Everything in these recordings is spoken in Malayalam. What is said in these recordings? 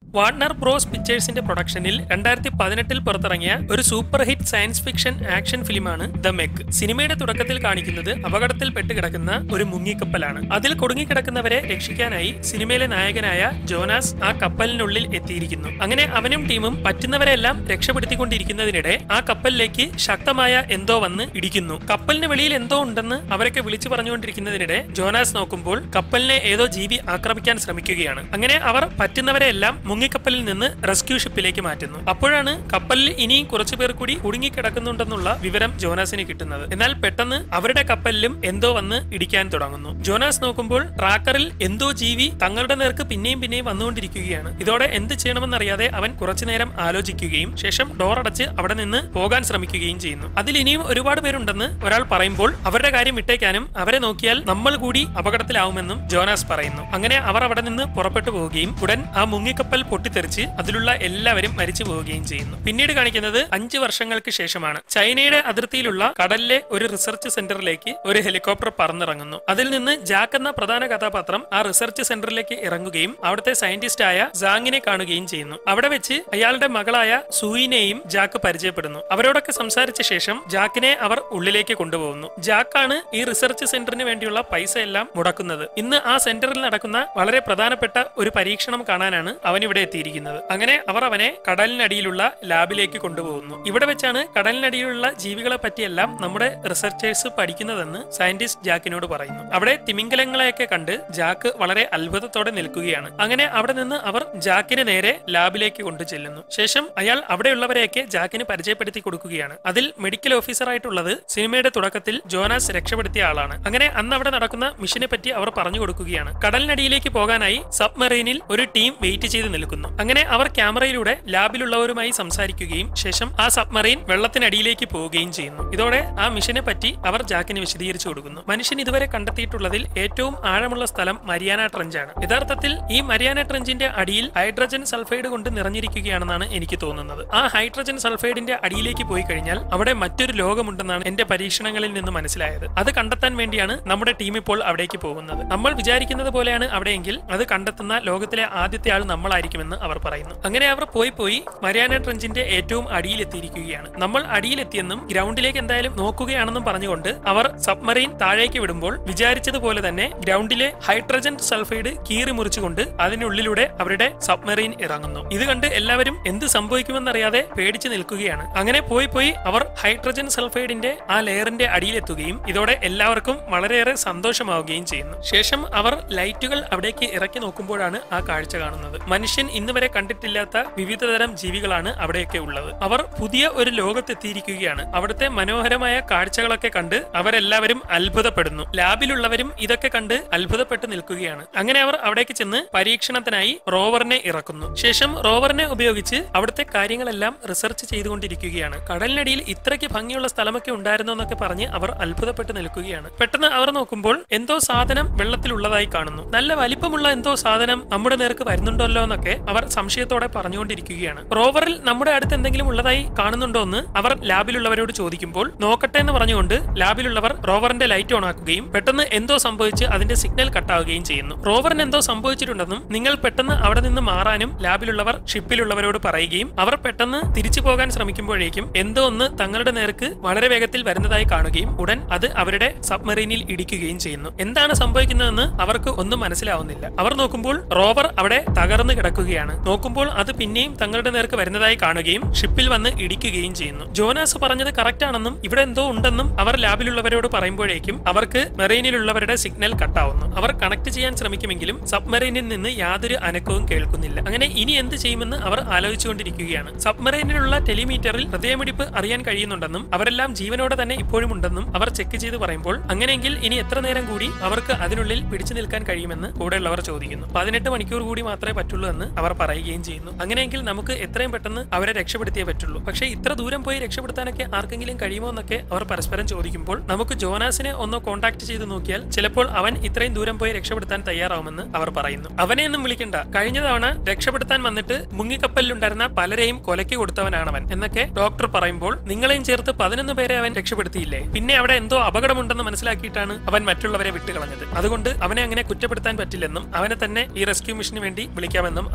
വാർണർ ബ്രോസ് പിക്ചേഴ്സിന്റെ പ്രൊഡക്ഷനിൽ രണ്ടായിരത്തി പതിനെട്ടിൽ പുറത്തിറങ്ങിയ ഒരു super hit science fiction action ഫിലിമാണ് ദ മെഗ് സിനിമയുടെ തുടക്കത്തിൽ കാണിക്കുന്നത് അപകടത്തിൽ പെട്ടുകിടക്കുന്ന ഒരു മുങ്ങിക്കപ്പലാണ് അതിൽ കുടുങ്ങിക്കിടക്കുന്നവരെ രക്ഷിക്കാനായി സിനിമയിലെ നായകനായ ജോനാസ് ആ കപ്പലിനുള്ളിൽ എത്തിയിരിക്കുന്നു അങ്ങനെ അവനും ടീമും പറ്റുന്നവരെല്ലാം രക്ഷപ്പെടുത്തിക്കൊണ്ടിരിക്കുന്നതിനിടെ ആ കപ്പലിലേക്ക് ശക്തമായ എന്തോ വന്ന് ഇടിക്കുന്നു കപ്പലിന് വെളിയിൽ എന്തോ ഉണ്ടെന്ന് അവരൊക്കെ വിളിച്ചു പറഞ്ഞുകൊണ്ടിരിക്കുന്നതിനിടെ ജോനാസ് നോക്കുമ്പോൾ കപ്പലിനെ ഏതോ ജീവി ആക്രമിക്കാൻ ശ്രമിക്കുകയാണ് അങ്ങനെ അവർ പറ്റുന്നവരെല്ലാം മുങ്ങിക്കപ്പലിൽ നിന്ന് റെസ്ക്യൂ ഷിപ്പിലേക്ക് മാറ്റുന്നു അപ്പോഴാണ് കപ്പലിൽ ഇനിയും കുറച്ചു പേർ കൂടി കുടുങ്ങിക്കിടക്കുന്നുണ്ടെന്നുള്ള വിവരം ജോനാസിന് കിട്ടുന്നത് എന്നാൽ പെട്ടെന്ന് അവരുടെ കപ്പലിലും എന്തോ വന്ന് ഇടിക്കാൻ തുടങ്ങുന്നു ജോനാസ് നോക്കുമ്പോൾ ട്രാക്കറിൽ എന്തോ ജീവി തങ്ങളുടെ നേർക്ക് പിന്നെയും പിന്നെയും വന്നുകൊണ്ടിരിക്കുകയാണ് ഇതോടെ എന്ത് ചെയ്യണമെന്നറിയാതെ അവൻ കുറച്ചുനേരം ആലോചിക്കുകയും ശേഷം ഡോർ അടച്ച് അവിടെ നിന്ന് പോകാൻ ശ്രമിക്കുകയും ചെയ്യുന്നു അതിൽ ഇനിയും ഒരുപാട് പേരുണ്ടെന്ന് ഒരാൾ പറയുമ്പോൾ അവരുടെ കാര്യം വിട്ടേക്കാനും അവരെ നോക്കിയാൽ നമ്മൾ കൂടി അപകടത്തിലാവുമെന്നും ജോനാസ് പറയുന്നു അങ്ങനെ അവർ അവിടെ നിന്ന് പുറപ്പെട്ടു പോവുകയും ഉടൻ ആ മുങ്ങിക്കപ്പൽ പൊട്ടിത്തെറിച്ച് അതിലുള്ള എല്ലാവരും മരിച്ചു പോവുകയും ചെയ്യുന്നു പിന്നീട് കാണിക്കുന്നത് അഞ്ച് വർഷങ്ങൾക്ക് ശേഷമാണ് ചൈനയുടെ അതിർത്തിയിലുള്ള കടലിലെ ഒരു റിസർച്ച് സെന്ററിലേക്ക് ഒരു ഹെലികോപ്റ്റർ പറന്നിറങ്ങുന്നു അതിൽ നിന്ന് ജാക്ക് എന്ന പ്രധാന കഥാപാത്രം ആ റിസർച്ച് സെന്ററിലേക്ക് ഇറങ്ങുകയും അവിടുത്തെ സയന്റിസ്റ്റ് ആയ ജാങ്ങിനെ കാണുകയും ചെയ്യുന്നു അവിടെ വെച്ച് അയാളുടെ മകളായ സൂയിനെയും ജാക്ക് പരിചയപ്പെടുന്നു അവരോടൊക്കെ സംസാരിച്ച ശേഷം ജാക്കിനെ അവർ ഉള്ളിലേക്ക് കൊണ്ടുപോകുന്നു ജാക്കാണ് ഈ റിസർച്ച് സെന്ററിന് വേണ്ടിയുള്ള പൈസ എല്ലാം മുടക്കുന്നത് ഇന്ന് ആ സെന്ററിൽ നടക്കുന്ന വളരെ പ്രധാനപ്പെട്ട ഒരു പരീക്ഷണം കാണാനാണ് അവൻ ഇവിടെ എത്തിയിരിക്കുന്നത് അങ്ങനെ അവർ അവനെ കടലിനടിയിലുള്ള ലാബിലേക്ക് കൊണ്ടുപോകുന്നു ഇവിടെ വെച്ചാണ് കടലിനടിയിലുള്ള ജീവികളെ പറ്റിയെല്ലാം നമ്മുടെ റിസർച്ചേഴ്സ് പഠിക്കുന്നതെന്ന് സയന്റിസ്റ്റ് ജാക്കിനോട് പറയുന്നു അവിടെ തിമിംഗലങ്ങളെയൊക്കെ കണ്ട് ജാക്ക് വളരെ അത്ഭുതത്തോടെ നിൽക്കുകയാണ് അങ്ങനെ അവിടെ നിന്ന് അവർ ജാക്കിന് നേരെ ലാബിലേക്ക് കൊണ്ടു ചെല്ലുന്നു ശേഷം അയാൾ അവിടെയുള്ളവരെയൊക്കെ ജാക്കിന് പരിചയപ്പെടുത്തി കൊടുക്കുകയാണ് അതിൽ മെഡിക്കൽ ഓഫീസറായിട്ടുള്ളത് സിനിമയുടെ തുടക്കത്തിൽ ജോനാസ് രക്ഷപ്പെടുത്തിയ ആളാണ് അങ്ങനെ അന്ന് അവിടെ നടക്കുന്ന മിഷനെ പറ്റി അവർ പറഞ്ഞു കൊടുക്കുകയാണ് കടലിനടിയിലേക്ക് പോകാനായി സബ്മറീനിൽ ഒരു ടീം വെയിറ്റ് ചെയ്ത് നിൽക്കുന്നു അങ്ങനെ അവർ ക്യാമറയിലൂടെ ലാബിലുള്ളവരുമായി സംസാരിക്കുകയും ശേഷം ആ സബ്മറീൻ വെള്ളത്തിനടിയിലേക്ക് പോവുകയും ചെയ്യുന്നു ഇതോടെ ആ മിഷനെ പറ്റി അവർ ജാക്കിന് വിശദീകരിച്ചു കൊടുക്കുന്നു മനുഷ്യൻ ഇതുവരെ കണ്ടെത്തിയിട്ടുള്ളതിൽ ഏറ്റവും ആഴമുള്ള സ്ഥലം മരിയാന ട്രഞ്ചാണ് യഥാർത്ഥത്തിൽ ഈ മരിയാന ട്രഞ്ചിന്റെ അടിയിൽ ഹൈഡ്രജൻ സൾഫൈഡ് കൊണ്ട് നിറഞ്ഞിരിക്കുകയാണെന്നാണ് എനിക്ക് തോന്നുന്നത് ആ ഹൈഡ്രജൻ സൾഫൈഡിന്റെ അടിയിലേക്ക് പോയി കഴിഞ്ഞാൽ അവിടെ മറ്റൊരു ലോകമുണ്ടെന്നാണ് എന്റെ പരീക്ഷണങ്ങളിൽ നിന്ന് മനസ്സിലായത് അത് കണ്ടെത്താൻ വേണ്ടിയാണ് നമ്മുടെ ടീം ഇപ്പോൾ അവിടേക്ക് പോകുന്നത് നമ്മൾ വിചാരിക്കുന്നത് പോലെയാണ് അവിടെയെങ്കിൽ അത് കണ്ടെത്തുന്ന ലോകത്തിലെ ആദ്യത്തെ ആൾ നമ്മളായിരിക്കുമെന്ന് അവർ പറയുന്നു അങ്ങനെ അവർ പോയി പോയി മരിയാന ട്രഞ്ചിന്റെ ഏറ്റവും അടിയിലെത്തിയിരിക്കുകയാണ് നമ്മൾ അടിയിലെത്തിയെന്നും ഗ്രൗണ്ടിലേക്ക് എന്തായാലും നോക്കുകയാണെന്നും പറഞ്ഞുകൊണ്ട് അവർ സബ്മറീൻ താഴേക്ക് വിടുമ്പോൾ വിചാരിച്ചതുപോലെ തന്നെ ഗ്രൗണ്ടിലെ ഹൈഡ്രജൻ സൾഫൈഡ് കീറി മുറിച്ചുകൊണ്ട് അതിനുള്ളിലൂടെ അവരുടെ സബ്മറീൻ ഇറങ്ങുന്നു ഇത് കണ്ട് എല്ലാവരും എന്ത് സംഭവിക്കുമെന്നറിയാതെ പേടിച്ചു നിൽക്കുകയാണ് അങ്ങനെ പോയി പോയി അവർ ഹൈഡ്രജൻ സൾഫൈഡിന്റെ ആ ലെയറിന്റെ അടിയിലെത്തുകയും ഇതോടെ എല്ലാവർക്കും വളരെയേറെ സന്തോഷമാവുകയും ചെയ്യുന്നു ശേഷം അവർ ലൈറ്റുകൾ അവിടേക്ക് ഇറക്കി നോക്കുമ്പോഴാണ് ആ കാഴ്ച കാണുന്നത് മനുഷ്യൻ ഇന്ന് വരെ കണ്ടിട്ടില്ലാത്ത വിവിധതരം ജീവികളാണ് അവിടെയൊക്കെ ഉള്ളത് അവർ പുതിയ ഒരു ലോകത്തെത്തിയിരിക്കുകയാണ് അവിടുത്തെ മനോഹരമായ കാഴ്ചകളൊക്കെ കണ്ട് അവരെല്ലാവരും അത്ഭുതപ്പെടുന്നു ലാബിലുള്ളവരും ഇതൊക്കെ കണ്ട് അത്ഭുതപ്പെട്ട് നിൽക്കുകയാണ് അങ്ങനെ അവർ അവിടേക്ക് ചെന്ന് പരീക്ഷണത്തിനായി റോവറിനെ ഇറക്കുന്നു ശേഷം റോവറിനെ ഉപയോഗിച്ച് അവിടുത്തെ കാര്യങ്ങളെല്ലാം റിസർച്ച് ചെയ്തുകൊണ്ടിരിക്കുകയാണ് കടലിനടിയിൽ ഇത്രയ്ക്ക് ഭംഗിയുള്ള സ്ഥലമൊക്കെ ഉണ്ടായിരുന്നു എന്നൊക്കെ പറഞ്ഞ് അവർ അത്ഭുതപ്പെട്ട് നിൽക്കുകയാണ് പെട്ടെന്ന് അവർ നോക്കുമ്പോൾ എന്തോ സാധനം വെള്ളത്തിലുള്ളതായി കാണുന്നു നല്ല വലിപ്പമുള്ള എന്തോ സാധനം നമ്മുടെ നേർക്ക് വരുന്നുണ്ടല്ലോ എന്നൊക്കെ അവർ സംശയത്തോടെ പറഞ്ഞുകൊണ്ടിരിക്കുകയാണ് റോവറിൽ നമ്മുടെ അടുത്ത് എന്തെങ്കിലും ഉള്ളതായി കാണുന്നുണ്ടോ എന്ന് അവർ ലാബിലുള്ളവരോട് ചോദിക്കുമ്പോൾ നോക്കട്ടെ എന്ന് പറഞ്ഞുകൊണ്ട് ലാബിലുള്ളവർ റോവറിന്റെ ലൈറ്റ് ഓൺ ആക്കുകയും പെട്ടെന്ന് എന്തോ സംഭവിച്ച് അതിന്റെ സിഗ്നൽ കട്ടാവുകയും ചെയ്യുന്നു റോവറിന് എന്തോ സംഭവിച്ചിട്ടുണ്ടെന്നും നിങ്ങൾ പെട്ടെന്ന് അവിടെ നിന്ന് മാറാനും ലാബിലുള്ളവർ ഷിപ്പിലുള്ളവരോട് പറയുകയും അവർ പെട്ടെന്ന് തിരിച്ചു പോകാൻ ശ്രമിക്കുമ്പോഴേക്കും എന്തോ ഒന്ന് തങ്ങളുടെ നേർക്ക് വളരെ വേഗത്തിൽ വരുന്നതായി കാണുകയും ഉടൻ അത് അവരുടെ സബ്മറീനിൽ ഇടിക്കുകയും ചെയ്യുന്നു എന്താണ് സംഭവിക്കുന്നതെന്ന് അവർക്ക് ഒന്നും മനസ്സിലാവുന്നില്ല അവർ നോക്കുമ്പോൾ റോവർ അവിടെ തകർന്നു കിടക്കുകയാണ് നോക്കുമ്പോൾ അത് പിന്നെയും തങ്ങളുടെ നേർക്ക് വരുന്നതായി കാണുകയും ഷിപ്പിൽ വന്ന് ഇടിക്കുകയും ചെയ്യുന്നു ജോനാസ് പറഞ്ഞത് കറക്റ്റ് ആണെന്നും ഇവിടെ എന്തോ ഉണ്ടെന്നും അവർ ലാബിലുള്ളവരോട് പറയുമ്പോഴേക്കും അവർക്ക് മെറൈനിലുള്ളവരുടെ സിഗ്നൽ കട്ടാവുന്നു അവർ കണക്ട് ചെയ്യാൻ ശ്രമിക്കുമെങ്കിലും സബ്മറൈനിൽ നിന്ന് യാതൊരു അനക്കവും കേൾക്കുന്നില്ല അങ്ങനെ ഇനി എന്ത് ചെയ്യുമെന്ന് അവർ ആലോചിച്ചുകൊണ്ടിരിക്കുകയാണ് സബ്മറൈനിലുള്ള ടെലിമീറ്ററിൽ ഹൃദയമിടിപ്പ് അറിയാൻ കഴിയുന്നുണ്ടെന്നും അവരെല്ലാം ജീവനോടെ തന്നെ ഇപ്പോഴും ഉണ്ടെന്നും അവർ ചെക്ക് ചെയ്ത് പറയുമ്പോൾ അങ്ങനെയെങ്കിൽ ഇനി എത്ര നേരം കൂടി അവർക്ക് അതിനുള്ളിൽ പിടിച്ചു നിൽക്കാൻ കഴിയുമെന്ന് കൂടെയുള്ളവർ ചോദിക്കുന്നു പതിനെട്ട് മണിക്കൂർ കൂടി മാത്രമേ പറ്റുള്ളൂ എന്ന് അവർ പറയുകയും ചെയ്യുന്നു അങ്ങനെയെങ്കിൽ നമുക്ക് എത്രയും പെട്ടെന്ന് അവരെ രക്ഷപ്പെടുത്തിയേ പറ്റുള്ളൂ പക്ഷേ ഇത്ര ദൂരം പോയി രക്ഷപ്പെടുത്താനൊക്കെ ആർക്കെങ്കിലും കഴിയുമോ എന്നൊക്കെ അവർ പരസ്പരം ചോദിക്കുമ്പോൾ നമുക്ക് ജോനാസിനെ ഒന്ന് കോൺടാക്ട് ചെയ്ത് നോക്കിയാൽ ചിലപ്പോൾ അവൻ ഇത്രയും ദൂരം പോയി രക്ഷപ്പെടുത്താൻ തയ്യാറാവുമെന്ന് അവർ പറയുന്നു അവനെ ഒന്നും വിളിക്കണ്ട കഴിഞ്ഞ തവണ രക്ഷപ്പെടുത്താൻ വന്നിട്ട് മുങ്ങിക്കപ്പലിലുണ്ടായിരുന്ന പലരെയും കൊലയ്ക്ക് കൊടുത്തവനാണവൻ എന്നൊക്കെ ഡോക്ടർ പറയുമ്പോൾ നിങ്ങളെയും ചേർത്ത് പതിനൊന്ന് പേരെ അവൻ രക്ഷപ്പെടുത്തിയില്ലേ പിന്നെ അവിടെ എന്തോ അപകടമുണ്ടെന്ന് മനസ്സിലാക്കിയിട്ടാണ് അവൻ മറ്റുള്ളവരെ വിട്ടുകളഞ്ഞത് അതുകൊണ്ട് അവനെ അങ്ങനെ കുറ്റപ്പെടുത്താൻ പറ്റില്ലെന്നും അവനെ തന്നെ ഈ റെസ്ക്യൂ മിഷന് വേണ്ടി വിളിക്കാമെന്നും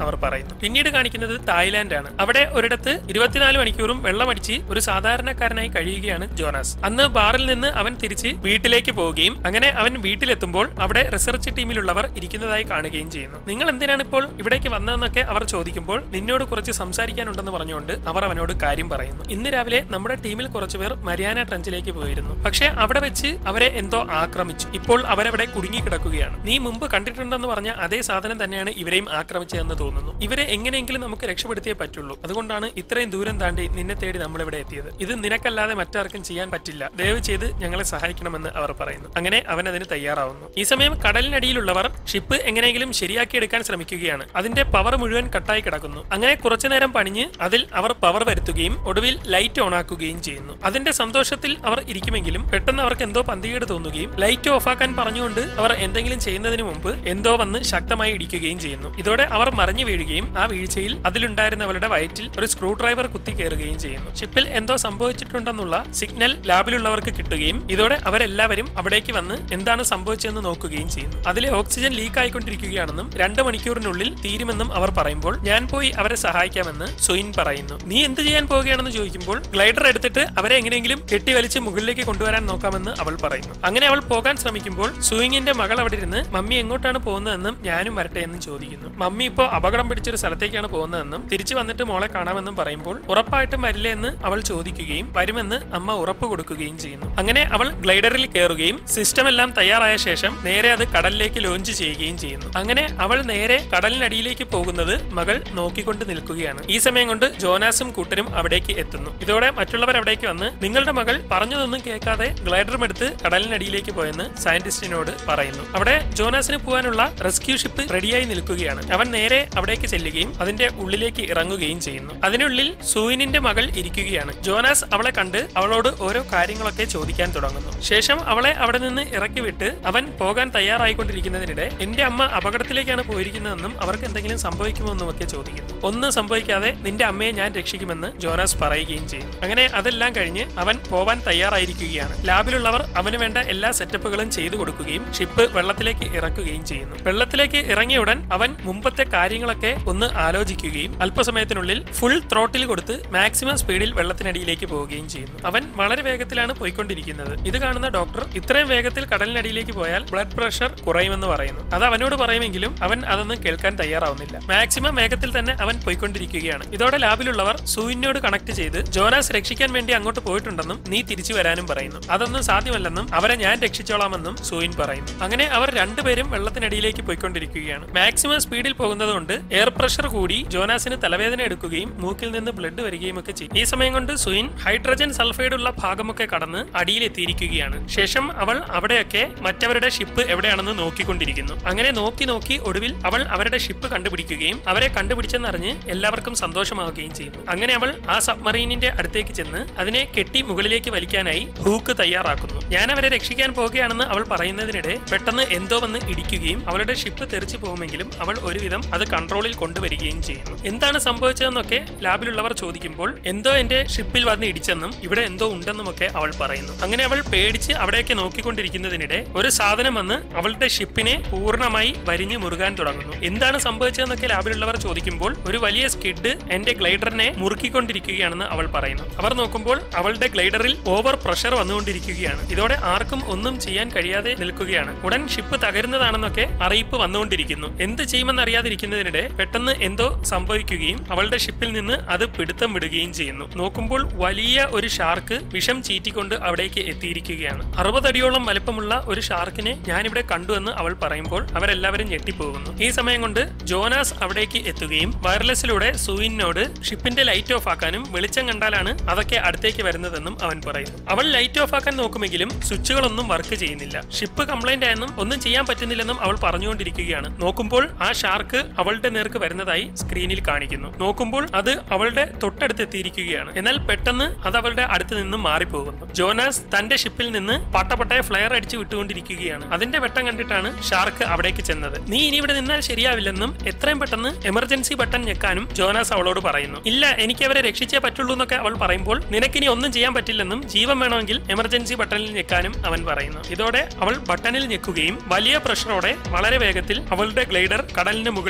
അവർ പറയുന്നു പിന്നീട് കാണിക്കുന്നത് തായ്ലാന്റ് ആണ് അവിടെ ഒരിടത്ത് ഇരുപത്തിനാല് മണിക്കൂറും വെള്ളമടിച്ച് ഒരു സാധാരണക്കാരനായി കഴിയുകയാണ് ജോനാസ് അന്ന് ബാറിൽ നിന്ന് അവൻ തിരിച്ച് വീട്ടിലേക്ക് പോവുകയും അങ്ങനെ അവൻ വീട്ടിലെത്തുമ്പോൾ അവിടെ റിസർച്ച് ടീമിലുള്ളവർ ഇരിക്കുന്നതായി കാണുകയും ചെയ്യുന്നു നിങ്ങൾ എന്തിനാണ് ഇപ്പോൾ ഇവിടേക്ക് വന്നതെന്നൊക്കെ അവർ ചോദിക്കുമ്പോൾ നിന്നോട് കുറച്ച് സംസാരിക്കാനുണ്ടെന്ന് പറഞ്ഞുകൊണ്ട് അവർ അവനോട് കാര്യം പറയുന്നു ഇന്ന് രാവിലെ നമ്മുടെ ടീമിൽ കുറച്ചുപേർ മരിയാന ട്രഞ്ചിലേക്ക് പോയിരുന്നു പക്ഷേ അവിടെ വെച്ച് അവരെ എന്തോ ആക്രമിച്ചു ഇപ്പോൾ അവരവിടെ കുടുങ്ങിക്കിടക്കുകയാണ് നീ മുമ്പ് കണ്ടിട്ടുണ്ടെന്ന് പറഞ്ഞ അതേ സാധനം തന്നെയാണ് ഇവരെയും ആക്രമിച്ചതെന്ന് തോന്നുന്നു ഇവരെ എങ്ങനെയെങ്കിലും നമുക്ക് രക്ഷപ്പെടുത്തിയേ പറ്റുള്ളൂ അതുകൊണ്ടാണ് ഇത്രയും ദൂരം താണ്ടി നിന്നെ തേടി നമ്മൾ ഇവിടെ എത്തിയത് ഇത് നിനക്കല്ലാതെ മറ്റാർക്കും ചെയ്യാൻ പറ്റില്ല ദയവ് ചെയ്ത് ഞങ്ങളെ സഹായിക്കണമെന്ന് അവർ പറയുന്നു അങ്ങനെ അവൻ അതിന് തയ്യാറാവുന്നു ഈ സമയം കടലിനടിയിലുള്ളവർ ഷിപ്പ് എങ്ങനെയെങ്കിലും ശരിയാക്കിയെടുക്കാൻ ശ്രമിക്കുകയാണ് അതിന്റെ പവർ മുഴുവൻ കട്ടായി കിടക്കുന്നു അങ്ങനെ കുറച്ചു നേരം പണിഞ്ഞ് അതിൽ അവർ പവർ വരുത്തുകയും ഒടുവിൽ ലൈറ്റ് ഓൺ ആക്കുകയും ചെയ്യുന്നു അതിന്റെ സന്തോഷത്തിൽ അവർ ഇരിക്കുമെങ്കിലും പെട്ടെന്ന് അവർക്ക് എന്തോ പന്തികേട് തോന്നുകയും ലൈറ്റ് ഓഫാക്കാൻ പറഞ്ഞുകൊണ്ട് അവർ എന്തെങ്കിലും ചെയ്യുന്നതിന് മുമ്പ് എന്തോ വന്ന് ശക്തമായി ഇടിക്കുകയും ചെയ്യുന്നു ഇതോടെ അവർ മറിഞ്ഞു വീഴുകയും ആ വീഴ്ചയിൽ അതിലുണ്ടായിരുന്നവരുടെ വയറ്റിൽ ഒരു സ്ക്രൂ ഡ്രൈവർ കുത്തി കയറുകയും ചെയ്യുന്നു ഷിപ്പിൽ എന്തോ സംഭവിച്ചിട്ടുണ്ടെന്നുള്ള സിഗ്നൽ ലാബിലുള്ളവർക്ക് കിട്ടുകയും ഇതോടെ അവരെല്ലാവരും അവിടേക്ക് വന്ന് എന്താണ് സംഭവിച്ചതെന്ന് നോക്കുകയും ചെയ്യുന്നു അതിലെ ഓക്സിജൻ ലീക്ക് ആയിക്കൊണ്ടിരിക്കുകയാണെന്നും രണ്ട് മണിക്കൂറിനുള്ളിൽ തീരുമെന്നും അവർ പറയുമ്പോൾ ഞാൻ പോയി അവരെ സഹായിക്കാമെന്ന് സൊയിൻ പറയുന്നു നീ എന്ത് ചെയ്യാൻ പോവുകയാണെന്ന് ചോദിക്കുമ്പോൾ ഗ്ലൈഡർ എടുത്തിട്ട് അവരെ എങ്ങനെയെങ്കിലും കെട്ടിവലിച്ച് മുകളിലേക്ക് കൊണ്ടുവരാൻ നോക്കാമെന്ന് അവൾ പറയുന്നു അങ്ങനെ അവൾ പോകാൻ ശ്രമിക്കുമ്പോൾ സൂയിങ്ങിന്റെ മകൾ അവിടെ ഇരുന്ന് മമ്മി എങ്ങോട്ടാണ് പോകുന്നതെന്നും ഞാനും വരട്ടെ എന്നും ചോദിക്കുന്നു മമ്മി ഇപ്പോൾ അപകടം പിടിച്ചൊരു സ്ഥലത്തേക്കാണ് പോകുന്നതെന്നും തിരിച്ചു വന്നിട്ട് മോളെ കാണാമെന്നും പറയുമ്പോൾ ഉറപ്പായിട്ടും വരില്ലേ എന്ന് അവൾ ചോദിക്കുകയും വരുമെന്ന് അമ്മ ഉറപ്പ് കൊടുക്കുകയും ചെയ്യുന്നു അങ്ങനെ അവൾ ഗ്ലൈഡറിൽ കയറുകയും സിസ്റ്റം എല്ലാം തയ്യാറായ ശേഷം നേരെ അത് കടലിലേക്ക് ലോഞ്ച് ചെയ്യുകയും ചെയ്യുന്നു അങ്ങനെ അവൾ നേരെ കടലിനടിയിലേക്ക് പോകുന്നത് മകൾ നോക്കിക്കൊണ്ട് നിൽക്കുകയാണ് ഈ സമയം കൊണ്ട് ജോനാസും കൂട്ടരും അവിടേക്ക് എത്തുന്നു ഇതോടെ മറ്റുള്ളവർ അവിടേക്ക് വന്ന് നിങ്ങളുടെ മകൾ പറഞ്ഞതൊന്നും കേൾക്കാതെ ഗ്ലൈഡറും എടുത്ത് കടലിനടിയിലേക്ക് പോയെന്ന് സയന്റിസ്റ്റിനോട് പറയുന്നു അവിടെ ജോനാസിന് പോകാനുള്ള റെസ്ക്യൂ ഷിപ്പ് റെഡിയായി നിൽക്കുകയാണ് അവൻ നേരെ അവിടേക്ക് ചെല്ലുകയും അതിന്റെ ഉള്ളിലേക്ക് ഇറങ്ങുകയും ചെയ്യുന്നു അതിനുള്ളിൽ സൂയിനിന്റെ മകൾ ഇരിക്കുകയാണ് ജോനാസ് അവളെ കണ്ട് അവളോട് ഓരോ കാര്യങ്ങളൊക്കെ ചോദിക്കാൻ തുടങ്ങുന്നു ശേഷം അവളെ അവിടെ നിന്ന് ഇറക്കി വിട്ട് അവൻ പോകാൻ തയ്യാറായിക്കൊണ്ടിരിക്കുന്നതിനിടെ എന്റെ അമ്മ അപകടത്തിലേക്കാണ് പോയിരിക്കുന്നതെന്നും അവർക്ക് എന്തെങ്കിലും സംഭവിക്കുമോ എന്നും ഒക്കെ ചോദിക്കുന്നു ഒന്നും സംഭവിക്കാതെ നിന്റെ അമ്മയെ ഞാൻ രക്ഷിക്കുമെന്ന് ജോനാസ് പറയുകയും ചെയ്യും അങ്ങനെ അതെല്ലാം കഴിഞ്ഞ് അവൻ പോവാൻ തയ്യാറായിരിക്കുകയാണ് ലാബിലുള്ളവർ അവന് വേണ്ട എല്ലാ സെറ്റപ്പുകളും ചെയ്തു കൊടുക്കുകയും ഷിപ്പ് വെള്ളത്തിലേക്ക് ഇറക്കുകയും ചെയ്യുന്നു വെള്ളത്തിലേക്ക് ഇറങ്ങിയ ഉടൻ അവൻ മുമ്പത്തെ കാര്യങ്ങളൊക്കെ ഒന്ന് ആലോചിക്കുകയും അല്പസമയത്തിനുള്ളിൽ ഫുൾ ത്രോട്ടിൽ കൊടുത്ത് മാക്സിമം സ്പീഡിൽ വെള്ളത്തിനടിയിലേക്ക് പോവുകയും ചെയ്യുന്നു അവൻ വളരെ വേഗത്തിലാണ് പോയിക്കൊണ്ടിരിക്കുന്നത് ഇത് കാണുന്ന ഡോക്ടർ ഇത്രയും വേഗത്തിൽ കടലിനടിയിലേക്ക് പോയാൽ ബ്ലഡ് പ്രഷർ കുറയുമെന്ന് പറയുന്നു അത് അവനോട് പറയുമെങ്കിലും അവൻ അതൊന്നും കേൾക്കാൻ തയ്യാറാവുന്നില്ല മാക്സിമം വേഗത്തിൽ തന്നെ അവൻ പോയിക്കൊണ്ടിരിക്കുകയാണ് ഇതോടെ ലാബിലുള്ളവർ സൂയിനോട് കണക്ട് ചെയ്ത് ജോനാസ് രക്ഷിക്കാൻ വേണ്ടി അങ്ങോട്ട് പോയിട്ടുണ്ടെന്നും നീ തിരിച്ചു വരാനും പറയുന്നു അതൊന്നും സാധ്യമല്ലെന്നും അവരെ ഞാൻ രക്ഷിച്ചോളാമെന്നും സൂയിൻ പറയുന്നു അങ്ങനെ അവർ രണ്ടുപേരും വെള്ളത്തിനടിയിലേക്ക് പോയിക്കൊണ്ടിരിക്കുകയാണ് മാക്സിമം സ്പീഡിൽ പോകുന്നതുകൊണ്ട് എയർ പ്രഷർ കൂടി ജോനാസിന് തലവേദന എടുക്കുകയും മൂക്കിൽ നിന്ന് ബ്ലഡ് വരികയും ഒക്കെ ചെയ്യും ഈ സമയം കൊണ്ട് സുയിൻ ഹൈഡ്രജൻ സൾഫൈഡ് ഉള്ള ഭാഗമൊക്കെ കടന്ന് അടിയിലെത്തിയിരിക്കുകയാണ് ശേഷം അവൾ അവിടെയൊക്കെ മറ്റവരുടെ ഷിപ്പ് എവിടെയാണെന്ന് നോക്കിക്കൊണ്ടിരിക്കുന്നു അങ്ങനെ നോക്കി നോക്കി ഒടുവിൽ അവൾ അവരുടെ ഷിപ്പ് കണ്ടുപിടിക്കുകയും അവരെ കണ്ടുപിടിച്ചെന്നറിഞ്ഞ് എല്ലാവർക്കും സന്തോഷമാവുകയും ചെയ്യുന്നു അങ്ങനെ അവൾ ആ സബ്മറീനിന്റെ അടുത്തേക്ക് ചെന്ന് അതിനെ കെട്ടി മുകളിലേക്ക് വലിക്കാനായി ഹൂക്ക് തയ്യാറാക്കുന്നു ഞാൻ അവരെ രക്ഷിക്കാൻ പോവുകയാണെന്ന് അവൾ പറയുന്നതിനിടെ പെട്ടെന്ന് എന്തോ വന്ന് ഇടിക്കുകയും അവളുടെ ഷിപ്പ് തെറിച്ചു പോകുമെങ്കിലും അവൾ ഒരുവിധം അത് കൺട്രോളിൽ കൊണ്ടുവരികയും ചെയ്യുന്നു എന്താണ് സംഭവിച്ചതെന്നൊക്കെ ലാബിലുള്ളവർ ചോദിക്കുമ്പോൾ എന്തോ എന്റെ ഷിപ്പിൽ വന്ന് ഇടിച്ചെന്നും ഇവിടെ എന്തോ ഉണ്ടെന്നുമൊക്കെ അവൾ പറയുന്നു അങ്ങനെ അവൾ പേടിച്ച് അവിടേക്ക് നോക്കിക്കൊണ്ടിരിക്കുന്നതിനിടെ ഒരു സാധനം വന്ന് അവളുടെ ഷിപ്പിനെ പൂർണ്ണമായി വരിഞ്ഞു മുറുകാൻ തുടങ്ങുന്നു എന്താണ് സംഭവിച്ചതെന്നൊക്കെ ലാബിലുള്ളവർ ചോദിക്കുമ്പോൾ ഒരു വലിയ സ്കിഡ് എന്റെ ഗ്ലൈഡറിനെ മുറുക്കിക്കൊണ്ടിരിക്കുകയാണെന്ന് അവൾ പറയുന്നു അവർ നോക്കുമ്പോൾ അവളുടെ ഗ്ലൈഡറിൽ ഓവർ പ്രഷർ വന്നുകൊണ്ടിരിക്കുകയാണ് ഇതോടെ ആർക്കും ഒന്നും ചെയ്യാൻ കഴിയാതെ നിൽക്കുകയാണ് ഉടൻ ഷിപ്പ് തകരുന്നതാണെന്നൊക്കെ അറിയിപ്പ് വന്നുകൊണ്ടിരിക്കുന്നു എന്ത് ചെയ്യുമെന്നറിയാതിരിക്കുന്നതിനിടെ പെട്ടെന്ന് എന്തോ സംഭവിക്കുകയും അവളുടെ ഷിപ്പിൽ നിന്ന് അത് പിടുത്തം വിടുകയും ചെയ്യുന്നു നോക്കുമ്പോൾ വലിയ ഒരു ഷാർക്ക് വിഷം ചീറ്റിക്കൊണ്ട് അവിടേക്ക് എത്തിയിരിക്കുകയാണ് അറുപതടിയോളം വലുപ്പമുള്ള ഒരു ഷാർക്കിനെ ഞാനിവിടെ കണ്ടു എന്ന് അവൾ പറയുമ്പോൾ അവരെല്ലാവരും ഞെട്ടിപ്പോകുന്നു ഈ സമയം കൊണ്ട് ജോനാസ് അവിടേക്ക് എത്തുകയും വയർലെസ്സിലൂടെ സൂയിനോട് ഷിപ്പിന്റെ ലൈറ്റ് ഓഫ് ആക്കാനും വെളിച്ചം കണ്ടാലാണ് അതൊക്കെ അടുത്തേക്ക് വരുന്നതെന്നും അവൻ പറയുന്നു അവൾ ലൈറ്റ് ഓഫ് ആക്കാൻ നോക്കുമെങ്കിലും സ്വിച്ചുകളൊന്നും വർക്ക് ചെയ്യുന്നില്ല ഷിപ്പ് കംപ്ലൈന്റ് ആയെന്നും ഒന്നും ചെയ്യാൻ പറ്റുന്നില്ലെന്നും അവൾ പറഞ്ഞുകൊണ്ടിരിക്കുകയാണ് നോക്കുമ്പോൾ ആ ഷാർക്ക് അവളുടെ നേർക്ക് വരുന്നതായി സ്ക്രീനിൽ കാണിക്കുന്നു നോക്കുമ്പോൾ അത് അവളുടെ തൊട്ടടുത്ത് എത്തിയിരിക്കുകയാണ് എന്നാൽ പെട്ടെന്ന് അത് അവളുടെ അടുത്ത് നിന്നും മാറിപ്പോകുന്നു ജോനാസ് തന്റെ ഷിപ്പിൽ നിന്ന് പട്ടപട്ടയെ ഫ്ലെയർ അടിച്ചു വിട്ടുകൊണ്ടിരിക്കുകയാണ് അതിന്റെ വെട്ടം കണ്ടിട്ടാണ് ഷാർക്ക് അവിടേക്ക് ചെന്നത് നീ ഇനി ഇവിടെ നിന്നാൽ ശരിയാവില്ലെന്നും എത്രയും പെട്ടെന്ന് എമർജൻസി ബട്ടൺ ഞെക്കാനും ജോനാസ് അവളോട് പറയുന്നു ഇല്ല എനിക്ക് അവരെ രക്ഷിച്ചേ പറ്റുള്ളൂ എന്നൊക്കെ അവൾ പറയുമ്പോൾ നിനക്കിനി ഒന്നും ചെയ്യാൻ പറ്റില്ലെന്നും ജീവൻ വേണമെങ്കിൽ എമർജൻസി ബട്ടണിൽ ഞെക്കാനും അവൻ പറയുന്നു ഇതോടെ അവൾ ബട്ടണിൽ ഞെക്കുകയും വലിയ പ്രഷറോടെ വളരെ വേഗത്തിൽ അവളുടെ ഗ്ലൈഡർ കടലിന് മുകളിലേക്ക് പോകും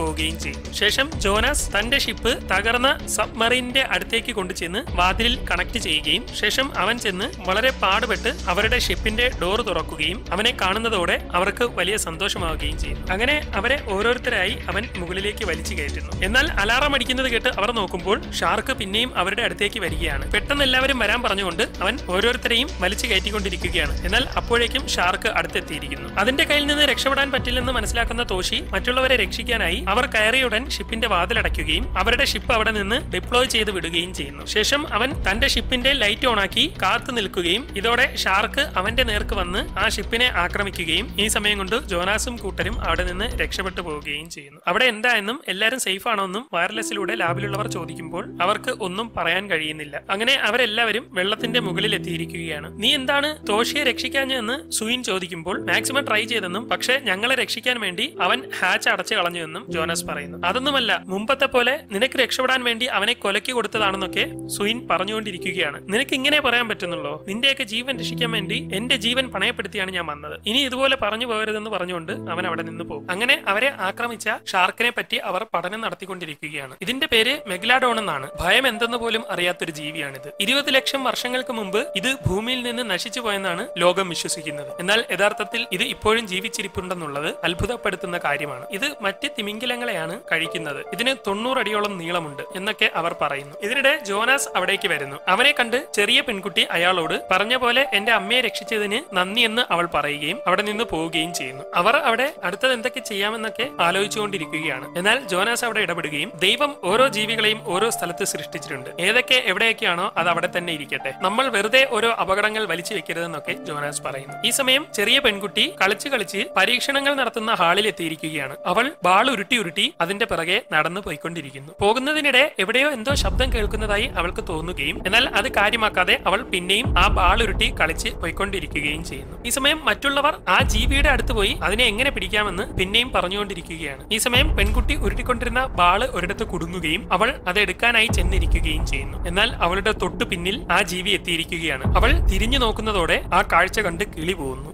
പോവുകയും ചെയ്യും ശേഷം ജോനാസ് തന്റെ ഷിപ്പ് തകർന്ന സബ്മറീനിന്റെ അടുത്തേക്ക് കൊണ്ടുചെന്ന് വാതിലിൽ കണക്ട് ചെയ്യുകയും ശേഷം അവൻ ചെന്ന് വളരെ പാടുപെട്ട് അവരുടെ ഷിപ്പിന്റെ ഡോർ തുറക്കുകയും അവനെ കാണുന്നതോടെ അവർക്ക് വലിയ സന്തോഷമാവുകയും ചെയ്യും അങ്ങനെ അവരെ ഓരോരുത്തരായി അവൻ മുകളിലേക്ക് വലിച്ചു കയറ്റുന്നു എന്നാൽ അലാറം അടിക്കുന്നത് കേട്ട് അവർ നോക്കുമ്പോൾ ഷാർക്ക് പിന്നെയും അവരുടെ അടുത്തേക്ക് വരികയാണ് പെട്ടെന്ന് എല്ലാവരും വരാൻ പറഞ്ഞുകൊണ്ട് അവൻ ഓരോരുത്തരെയും വലിച്ചു കയറ്റിക്കൊണ്ടിരിക്കുകയാണ് എന്നാൽ അപ്പോഴേക്കും ഷാർക്ക് അടുത്തെത്തിയിരിക്കുന്നു അതിന്റെ കയ്യിൽ നിന്ന് രക്ഷപ്പെടാൻ പറ്റില്ലെന്ന് മനസ്സിലാക്കുന്ന തോഷി മറ്റുള്ളവരെ രക്ഷിക്കാനായി അവർ കയറിയുടൻ ഷിപ്പിന്റെ വാതിലടയ്ക്കുകയും അവരുടെ ഷിപ്പ് അവിടെ നിന്ന് ഡിപ്ലോയ് ചെയ്ത് വിടുകയും ചെയ്യുന്നു ശേഷം അവൻ തന്റെ ഷിപ്പിന്റെ ലൈറ്റ് ഓണാക്കി കാത്തു നിൽക്കുകയും ഇതോടെ ഷാർക്ക് അവന്റെ നേർക്ക് വന്ന് ആ ഷിപ്പിനെ ആക്രമിക്കുകയും ഈ സമയം കൊണ്ട് ജോനാസും കൂട്ടരും അവിടെ നിന്ന് രക്ഷപ്പെട്ടു പോവുകയും ചെയ്യുന്നു അവിടെ എന്തായെന്നും എല്ലാവരും സേഫ് ആണോ എന്നും വയർലെസ്സിലൂടെ ലാബിലുള്ളവർ ചോദിക്കുമ്പോൾ അവർക്ക് ഒന്നും പറയാൻ കഴിയുന്നില്ല അങ്ങനെ അവരെല്ലാവരും വെള്ളത്തിന്റെ മുകളിൽ എത്തിയിരിക്കുകയാണ് നീ എന്താണ് തോഷിയെ രക്ഷിക്കാഞ്ഞെന്ന് സുയിൻ ചോദിക്കുമ്പോൾ മാക്സിമം ട്രൈ ചെയ്തെന്നും പക്ഷേ ഞങ്ങളെ രക്ഷിക്കാൻ വേണ്ടി അവൻ ഹാച്ച് അടച്ചു കളഞ്ഞുവെന്നും ജോനസ് പറയുന്നു അതൊന്നുമല്ല മുമ്പത്തെ പോലെ നിനക്ക് രക്ഷപ്പെടാൻ വേണ്ടി അവനെ കൊലക്കി കൊടുത്തതാണെന്നൊക്കെ സുയിൻ പറഞ്ഞുകൊണ്ടിരിക്കുകയാണ് നിനക്ക് ഇങ്ങനെ പറയാൻ പറ്റുന്നുള്ളൂ നിന്റെയൊക്കെ ജീവൻ രക്ഷിക്കാൻ വേണ്ടി എന്റെ ജീവൻ പണയപ്പെടുത്തിയാണ് ഞാൻ വന്നത് ഇനി ഇതുപോലെ പറഞ്ഞു പോകരുതെന്ന് പറഞ്ഞുകൊണ്ട് അവൻ അവിടെ നിന്ന് പോകും അങ്ങനെ അവരെ ആക്രമിച്ച ഷാർക്കിനെ പറ്റി അവർ പഠനം നടത്തിക്കൊണ്ടിരിക്കുകയാണ് ഇതിന്റെ പേര് മെഗ്ലാഡോൺ എന്നാണ് ഭയം എന്തെന്ന് പോലും അറിയാത്തൊരു ജീവിയാണിത് ഇരുപത് ലക്ഷം വർഷങ്ങൾക്ക് മുമ്പ് ഇത് ഭൂമിയിൽ നിന്ന് നശിച്ചു പോയെന്നാണ് ലോകം വിശ്വസിക്കുന്നത് എന്നാൽ യഥാർത്ഥത്തിൽ ഇത് ഇപ്പോഴും ജീവിച്ചിരിപ്പുണ്ടെന്നുള്ളത് അത്ഭുതപ്പെടുത്തുന്ന കാര്യമാണ് ഇത് മറ്റ് തിമിംഗലങ്ങളെയാണ് കഴിക്കുന്നത് ഇതിന് തൊണ്ണൂറടിയോളം നീളമുണ്ട് എന്നൊക്കെ അവർ പറയുന്നു ഇതിനിടെ ജോനാസ് അവിടേക്ക് വരുന്നു അവനെ കണ്ട് ചെറിയ പെൺകുട്ടി അയാളോട് പറഞ്ഞ പോലെ എന്റെ അമ്മയെ രക്ഷിച്ചതിന് നന്ദി എന്ന് അവൾ പറയുകയും അവിടെ നിന്ന് പോവുകയും ചെയ്യുന്നു അവർ അവിടെ അടുത്തത് എന്തൊക്കെ ചെയ്യാമെന്നൊക്കെ ആലോചിച്ചുകൊണ്ടിരിക്കുകയാണ് എന്നാൽ ജോനാസ് അവിടെ ഇടപെടുകയും ദൈവം ഓരോ ജീവികളെയും ഓരോ സ്ഥലത്ത് സൃഷ്ടിച്ചിട്ടുണ്ട് ഏതൊക്കെ എവിടെയൊക്കെയാണോ അത് അവിടെ തന്നെ ഇരിക്കട്ടെ നമ്മൾ വെറുതെ ഓരോ അപകടങ്ങൾ വലിച്ചു വെക്കരുതെന്നൊക്കെ ജോനാസ് പറയുന്നു ഈ സമയം ചെറിയ പെൺകുട്ടി കളിച്ച് കളിച്ച് പരീക്ഷണങ്ങൾ നടത്തുന്ന ഹാളിൽ എത്തിയിരിക്കുകയാണ് അവൾ ബാൾ ഉരുട്ടി ഉരുട്ടി അതിന്റെ പിറകെ നടന്നു പോയിക്കൊണ്ടിരിക്കുന്നു പോകുന്നതിനിടെ എവിടെയോ എന്തോ ശബ്ദം കേൾക്കുന്നതായി അവൾക്ക് തോന്നുകയും എന്നാൽ അത് കാര്യമാക്കാതെ അവൾ പിന്നെയും ആ ബാൾ ഉരുട്ടി കളിച്ച് പോയിക്കൊണ്ടിരിക്കുകയും ചെയ്യുന്നു ഈ സമയം മറ്റുള്ളവർ ആ ജീവിയുടെ അടുത്ത് പോയി അതിനെ എങ്ങനെ പിടിക്കാമെന്ന് പിന്നെയും പറഞ്ഞുകൊണ്ടിരിക്കുകയാണ് ഈ സമയം പെൺകുട്ടി ഉരുട്ടിക്കൊണ്ടിരുന്ന ബാള് ഒരിടത്ത് കുടുങ്ങുകയും അവൾ അത് എടുക്കാനായി ചെന്നിരിക്കുകയും ചെയ്യുന്നു എന്നാൽ അവളുടെ തൊട്ടു പിന്നിൽ ആ ജീവി എത്തിയിരിക്കുകയാണ് അവൾ തിരിഞ്ഞു നോക്കുന്നതോടെ ആ കാഴ്ച കണ്ട് കിളി പോകുന്നു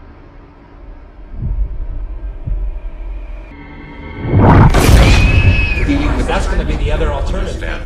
But that's going to be the other alternative.